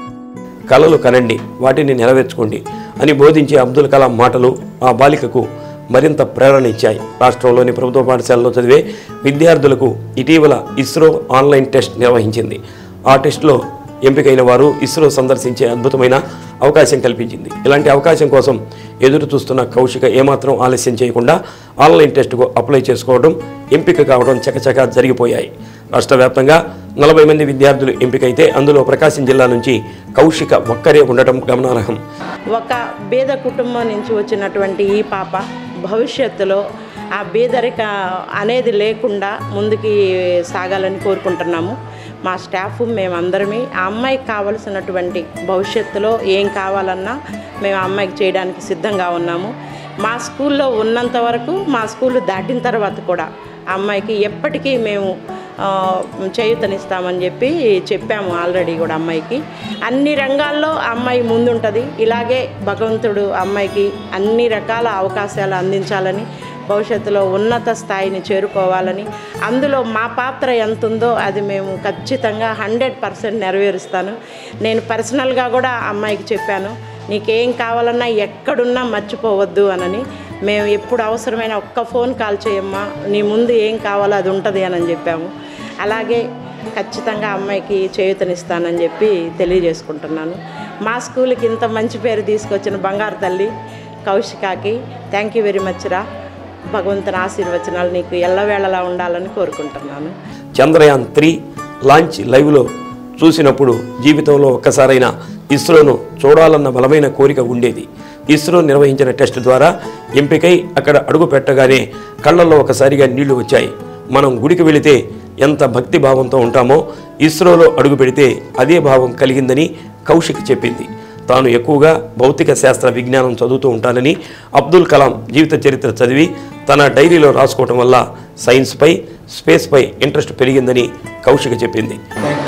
కలలు కనండి వాటిని నెరవేర్చుకోండి అని బోధించే అబ్దుల్ కలాం మాటలు ఆ బాలికకు మరింత ప్రేరణ ఇచ్చాయి రాష్ట్రంలోని ప్రభుత్వ పాఠశాలలో చదివే విద్యార్థులకు ఇటీవల ఇస్రో ఆన్లైన్ టెస్ట్ నిర్వహించింది ఆ టెస్ట్లో ఎంపికైన వారు ఇస్రో సందర్శించే అద్భుతమైన అవకాశం కల్పించింది ఇలాంటి అవకాశం కోసం ఎదురు చూస్తున్న కౌశిక ఏమాత్రం ఆలస్యం చేయకుండా ఆన్లైన్ టెస్టుకు అప్లై చేసుకోవడం ఎంపిక కావడం చకచకా జరిగిపోయాయి రాష్ట్ర వ్యాప్తంగా నలభై మంది విద్యార్థులు ఎంపికైతే అందులో ప్రకాశం జిల్లా నుంచి కౌశిక ఒక్కరే ఉండటం గమనార్హం ఒక బీద కుటుంబం నుంచి వచ్చినటువంటి ఈ పాప భవిష్యత్తులో ఆ బీదరిక అనేది లేకుండా ముందుకి సాగాలని కోరుకుంటున్నాము మా స్టాఫ్ మేమందరమే ఆ అమ్మాయికి కావలసినటువంటి భవిష్యత్తులో ఏం కావాలన్నా మేము ఆ అమ్మాయికి చేయడానికి సిద్ధంగా ఉన్నాము మా స్కూల్లో ఉన్నంత వరకు మా స్కూల్ దాటిన తర్వాత కూడా ఆ అమ్మాయికి ఎప్పటికీ మేము ఆ, చేయూతనిస్తామని చెప్పి చెప్పాము ఆల్రెడీ కూడా అమ్మాయికి అన్ని రంగాల్లో ఆ అమ్మాయి ముందుంటుంది ఇలాగే భగవంతుడు అమ్మాయికి అన్ని రకాల అవకాశాలు అందించాలని భవిష్యత్తులో ఉన్నత స్థాయిని చేరుకోవాలని అందులో మా పాత్ర ఎంత ఉందో అది మేము ఖచ్చితంగా హండ్రెడ్ పర్సెంట్ నెరవేరుస్తాను నేను పర్సనల్గా కూడా ఆ అమ్మాయికి చెప్పాను నీకేం కావాలన్నా ఎక్కడున్నా మర్చిపోవద్దు అనని మేము ఎప్పుడు అవసరమైన ఒక్క ఫోన్ కాల్ చేయమ్మా నీ ముందు ఏం కావాలో అది ఉంటుంది అని చెప్పాము అలాగే ఖచ్చితంగా అమ్మాయికి చేయూతనిస్తానని చెప్పి తెలియజేసుకుంటున్నాను మా స్కూల్కి ఇంత మంచి పేరు తీసుకొచ్చిన బంగారు తల్లి కౌశికాకి థ్యాంక్ యూ వెరీ మచ్ రా భగవంతుని ఆశీర్వచనాలు నీకు ఎల్లవేళలా ఉండాలని కోరుకుంటున్నాను చంద్రయాన్ త్రీ లాంచ్ లైవ్లో చూసినప్పుడు జీవితంలో ఒక్కసారైనా ఇస్రోను చూడాలన్న బలమైన కోరిక ఉండేది ఇస్రో నిర్వహించిన టెస్ట్ ద్వారా ఎంపికై అక్కడ అడుగు పెట్టగానే కళ్ళల్లో ఒకసారిగా నీళ్లు వచ్చాయి మనం గుడికి వెళితే ఎంత భక్తి భావంతో ఉంటామో ఇస్రోలో అడుగు పెడితే అదే భావం కలిగిందని కౌశిక్ చెప్పింది తాను ఎక్కువగా భౌతిక శాస్త్ర విజ్ఞానం చదువుతూ ఉంటానని అబ్దుల్ కలాం జీవిత చరిత్ర చదివి తన డైరీలో రాసుకోవటం వల్ల సైన్స్పై స్పేస్పై ఇంట్రెస్ట్ పెరిగిందని కౌశిక చెప్పింది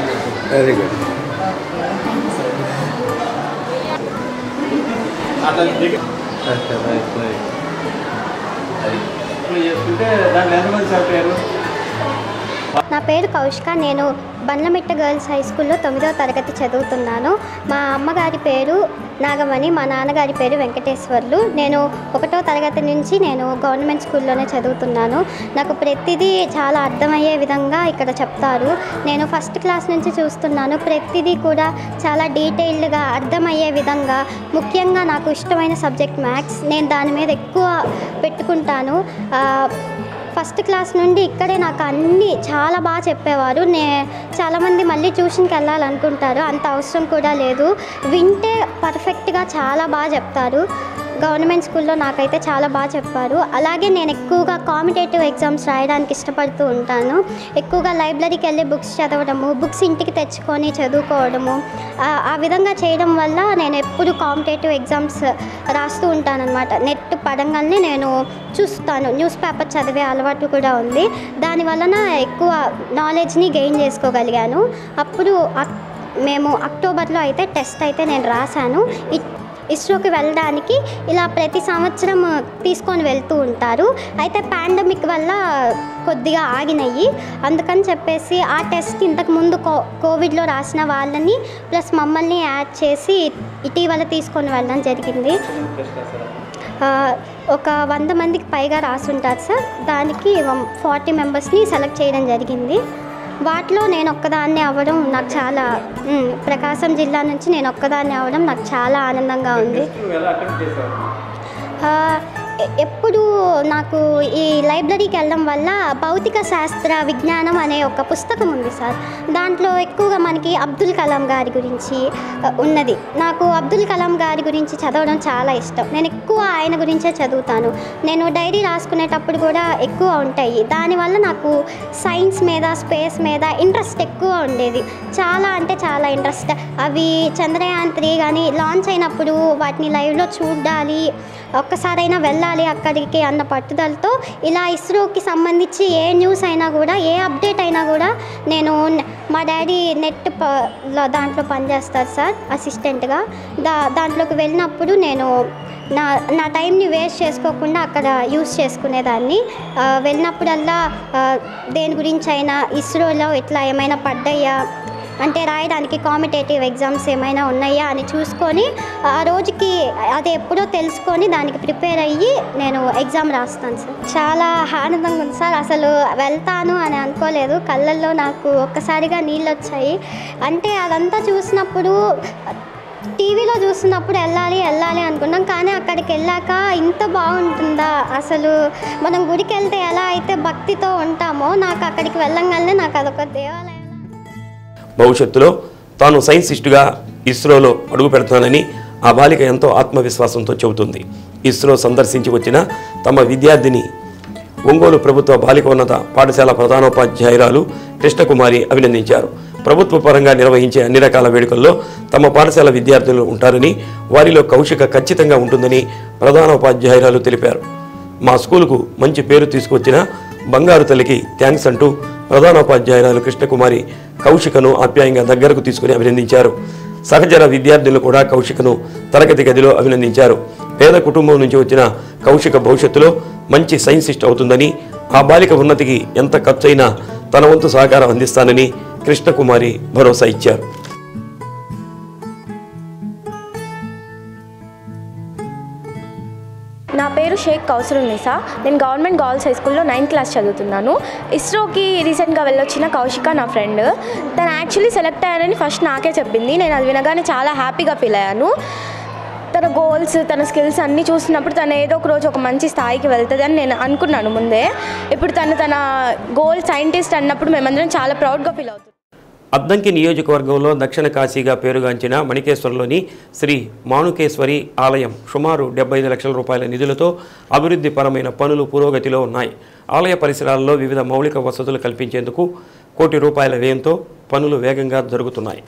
వెరీ గుడ్ దాంట్లో ఎంతమంది సెలెక్ట్ అయ్యారు నా పేరు కౌశిక నేను బండ్లమిట్ట గర్ల్స్ హై స్కూల్లో తొమ్మిదవ తరగతి చదువుతున్నాను మా అమ్మగారి పేరు నాగమణి మా నాన్నగారి పేరు వెంకటేశ్వర్లు నేను ఒకటో తరగతి నుంచి నేను గవర్నమెంట్ స్కూల్లోనే చదువుతున్నాను నాకు ప్రతిదీ చాలా అర్థమయ్యే విధంగా ఇక్కడ చెప్తారు నేను ఫస్ట్ క్లాస్ నుంచి చూస్తున్నాను ప్రతిదీ కూడా చాలా డీటెయిల్డ్గా అర్థమయ్యే విధంగా ముఖ్యంగా నాకు ఇష్టమైన సబ్జెక్ట్ మ్యాథ్స్ నేను దాని మీద ఎక్కువ పెట్టుకుంటాను ఆ, ఫస్ట్ క్లాస్ నుండి ఇక్కడే నాకు అన్నీ చాలా బాగా చెప్పేవారు నే చాలామంది మళ్ళీ ట్యూషన్కి వెళ్ళాలనుకుంటారు అంత అవసరం కూడా లేదు వింటే పర్ఫెక్ట్గా చాలా బాగా చెప్తారు గవర్నమెంట్ స్కూల్లో నాకైతే చాలా బాగా చెప్పారు అలాగే నేను ఎక్కువగా కాంపిటేటివ్ ఎగ్జామ్స్ రాయడానికి ఇష్టపడుతూ ఉంటాను ఎక్కువగా లైబ్రరీకి వెళ్ళి బుక్స్ చదవడము బుక్స్ ఇంటికి తెచ్చుకొని చదువుకోవడము ఆ- ఆ విధంగా చేయడం వల్ల నేను ఎప్పుడు కాంపిటేటివ్ ఎగ్జామ్స్ రాస్తూ ఉంటానన్నమాట నెట్ పడంగానే నేను చూస్తాను న్యూస్ పేపర్ చదివే అలవాటు కూడా ఉంది దాని వలన ఎక్కువ నాలెడ్జ్ని గెయిన్ చేసుకోగలిగాను అప్పుడు అక్- మేము అక్టోబర్లో అయితే టెస్ట్ అయితే నేను రాశాను ఇ- ఇస్రోకి వెళ్ళడానికి ఇలా ప్రతి సంవత్సరం తీసుకొని వెళ్తూ ఉంటారు అయితే పాండమిక్ వల్ల కొద్దిగా ఆగినాయి అందుకని చెప్పేసి ఆ టెస్ట్ ఇంతకు ముందు కో కోవిడ్లో రాసిన వాళ్ళని ప్లస్ మమ్మల్ని యాడ్ చేసి ఇటీవల తీసుకొని వెళ్ళడం జరిగింది ఆ, ఒక వంద మందికి పైగా రాసుంటారు సార్ దానికి ఫార్టీ మెంబర్స్ని సెలెక్ట్ చేయడం జరిగింది వాటిలో నేను ఒక్కదాన్ని అవ్వడం నాకు చాలా మ్, ప్రకాశం జిల్లా నుంచి నేను ఒక్కదాన్ని అవ్వడం నాకు చాలా ఆనందంగా ఉంది ఆ, ఎ- ఎప్పుడు నాకు ఈ లైబ్రరీకి వెళ్ళడం వల్ల భౌతిక శాస్త్ర విజ్ఞానం అనే ఒక పుస్తకం ఉంది సార్ దాంట్లో ఎక్కువగా మనకి అబ్దుల్ కలాం గారి గురించి ఆ, ఉన్నది నాకు అబ్దుల్ కలాం గారి గురించి చదవడం చాలా ఇష్టం నేను ఎక్కువ ఆయన గురించే చదువుతాను నేను డైరీ రాసుకునేటప్పుడు కూడా ఎక్కువ ఉంటాయి దానివల్ల నాకు సైన్స్ మీద స్పేస్ మీద ఇంట్రెస్ట్ ఎక్కువ ఉండేది చాలా అంటే చాలా ఇంట్రెస్ట్ అవి చంద్రయాన్ త్రీ కానీ లాంచ్ అయినప్పుడు వాటిని లైవ్లో చూడాలి ఒక్కసారైనా వెళ్ళాలి అక్కడికి అన్న పట్టుదలతో ఇలా ఇస్రోకి సంబంధించి ఏ న్యూస్ అయినా కూడా ఏ అప్డేట్ అయినా కూడా నేను న- మా డాడీ నెట్ ప లో- దాంట్లో పనిచేస్తారు సార్ అసిస్టెంట్గా దా దాంట్లోకి వెళ్ళినప్పుడు నేను నా నా టైంని వేస్ట్ చేసుకోకుండా అక్కడ యూస్ చేసుకునేదాన్ని ఆ, వెళ్ళినప్పుడల్లా ఆ, దేని గురించి అయినా ఇస్రోలో ఇట్లా ఏమైనా పడ్డాయా అంటే రాయడానికి కాంపిటేటివ్ ఎగ్జామ్స్ ఏమైనా ఉన్నాయా అని చూసుకొని ఆ రోజుకి అది ఎప్పుడో తెలుసుకొని దానికి ప్రిపేర్ అయ్యి నేను ఎగ్జామ్ రాస్తాను సార్ చాలా ఆనందంగా ఉంది సార్ అసలు వెళ్తాను అని అనుకోలేదు కళ్ళల్లో నాకు ఒక్కసారిగా నీళ్ళు వచ్చాయి అంటే అదంతా చూసినప్పుడు టీవీలో చూస్తున్నప్పుడు వెళ్ళాలి వెళ్ళాలి అనుకున్నాం కానీ అక్కడికి వెళ్ళాక ఇంత బాగుంటుందా అసలు మనం గుడికి వెళ్తే ఎలా అయితే భక్తితో ఉంటామో నాకు అక్కడికి వెళ్ళంగానే నాకు అదొక దేవాలయం భవిష్యత్తులో తాను సైన్సిస్టుగా ఇస్రోలో అడుగు పెడతానని ఆ బాలిక ఎంతో ఆత్మవిశ్వాసంతో చెబుతుంది ఇస్రో సందర్శించి వచ్చిన తమ విద్యార్థిని ఒంగోలు ప్రభుత్వ బాలిక ఉన్నత పాఠశాల ప్రధానోపాధ్యాయురాలు కృష్ణకుమారి అభినందించారు ప్రభుత్వ పరంగా నిర్వహించే అన్ని రకాల వేడుకల్లో తమ పాఠశాల విద్యార్థులు ఉంటారని వారిలో కౌశిక ఖచ్చితంగా ఉంటుందని ప్రధానోపాధ్యాయురాలు తెలిపారు మా స్కూలుకు మంచి పేరు తీసుకొచ్చిన బంగారు తల్లికి థ్యాంక్స్ అంటూ ప్రధానోపాధ్యాయురాలు కృష్ణకుమారి కౌశికను ఆప్యాయంగా దగ్గరకు తీసుకుని అభినందించారు సహచర విద్యార్థులు కూడా కౌశికను తరగతి గదిలో అభినందించారు పేద కుటుంబం నుంచి వచ్చిన కౌశిక భవిష్యత్తులో మంచి సైన్సిస్ట్ అవుతుందని ఆ బాలిక ఉన్నతికి ఎంత ఖర్చైనా తన వంతు సహకారం అందిస్తానని కృష్ణకుమారి భరోసా ఇచ్చారు నా పేరు షేక్ కౌసర్ నిసా నేను గవర్నమెంట్ గర్ల్స్ హై స్కూల్లో నైన్త్ క్లాస్ చదువుతున్నాను ఇస్రోకి రీసెంట్గా వెళ్ళొచ్చిన కౌశిక నా ఫ్రెండ్ తను యాక్చువల్లీ సెలెక్ట్ అయ్యానని ఫస్ట్ నాకే చెప్పింది నేను అది వినగానే చాలా హ్యాపీగా ఫీల్ అయ్యాను తన గోల్స్ తన స్కిల్స్ అన్నీ చూసినప్పుడు తను ఏదో ఒక రోజు ఒక మంచి స్థాయికి వెళ్తుంది అని నేను అనుకున్నాను ముందే ఇప్పుడు తను తన గోల్ సైంటిస్ట్ అన్నప్పుడు మేమందరం చాలా ప్రౌడ్గా ఫీల్ అవుతున్నాం అద్దంకి నియోజకవర్గంలో దక్షిణ కాశీగా పేరుగాంచిన మణికేశ్వరంలోని శ్రీ మాణుకేశ్వరి ఆలయం సుమారు డెబ్బై ఐదు లక్షల రూపాయల నిధులతో అభివృద్ధి పరమైన పనులు పురోగతిలో ఉన్నాయి ఆలయ పరిసరాల్లో వివిధ మౌలిక వసతులు కల్పించేందుకు కోటి రూపాయల వ్యయంతో పనులు వేగంగా జరుగుతున్నాయి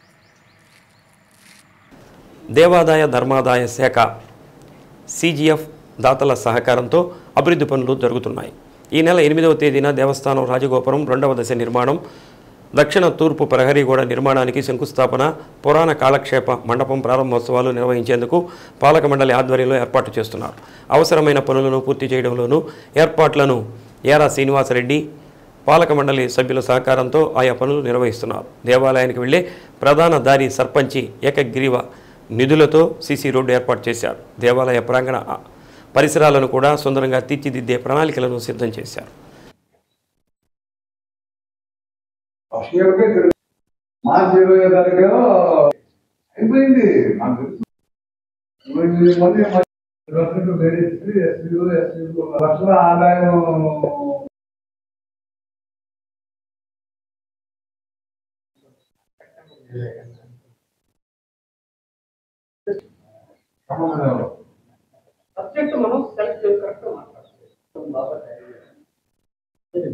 దేవాదాయ ధర్మాదాయ శాఖ సిజిఎఫ్ దాతల సహకారంతో అభివృద్ధి పనులు జరుగుతున్నాయి ఈ నెల ఎనిమిదవ తేదీన దేవస్థానం రాజగోపురం రెండవ దశ నిర్మాణం దక్షిణ తూర్పు ప్రహరీ గోడ నిర్మాణానికి శంకుస్థాపన పురాణ కాలక్షేప మండపం ప్రారంభోత్సవాలు నిర్వహించేందుకు పాలక మండలి ఆధ్వర్యంలో ఏర్పాటు చేస్తున్నారు అవసరమైన పనులను పూర్తి చేయడంలోనూ ఏర్పాట్లను ఏరా శ్రీనివాసరెడ్డి పాలక మండలి సభ్యుల సహకారంతో ఆయా పనులు నిర్వహిస్తున్నారు దేవాలయానికి వెళ్లే ప్రధాన దారి సర్పంచి ఏకగ్రీవ నిధులతో సీసీ రోడ్డు ఏర్పాటు చేశారు దేవాలయ ప్రాంగణ పరిసరాలను కూడా సుందరంగా తీర్చిదిద్దే ప్రణాళికలను సిద్ధం చేశారు మార్చి ఇరవై తారీఖు అయిపోయింది నాకు తెలుసు ఇరవై ఎనిమిది మంది గవర్నమెంట్ వేరే ఎస్పీలు ఎస్పీలు లక్షల ఆదాయం సబ్జెక్ట్ మనం సెలెక్ట్ చేసి కరెక్ట్ మాట్లాడాలి బాగా తయారు చేయాలి.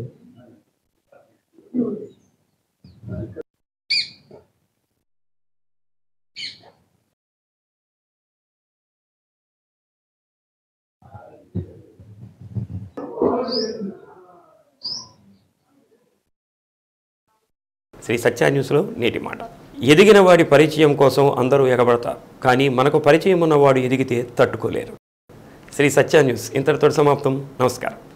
శ్రీ సత్య న్యూస్లో నేటి మాట ఎదిగిన వాడి పరిచయం కోసం అందరూ ఎగబడతారు కానీ మనకు పరిచయం ఉన్నవాడు ఎదిగితే తట్టుకోలేరు శ్రీ సత్య న్యూస్ ఇంతటితో సమాప్తం నమస్కారం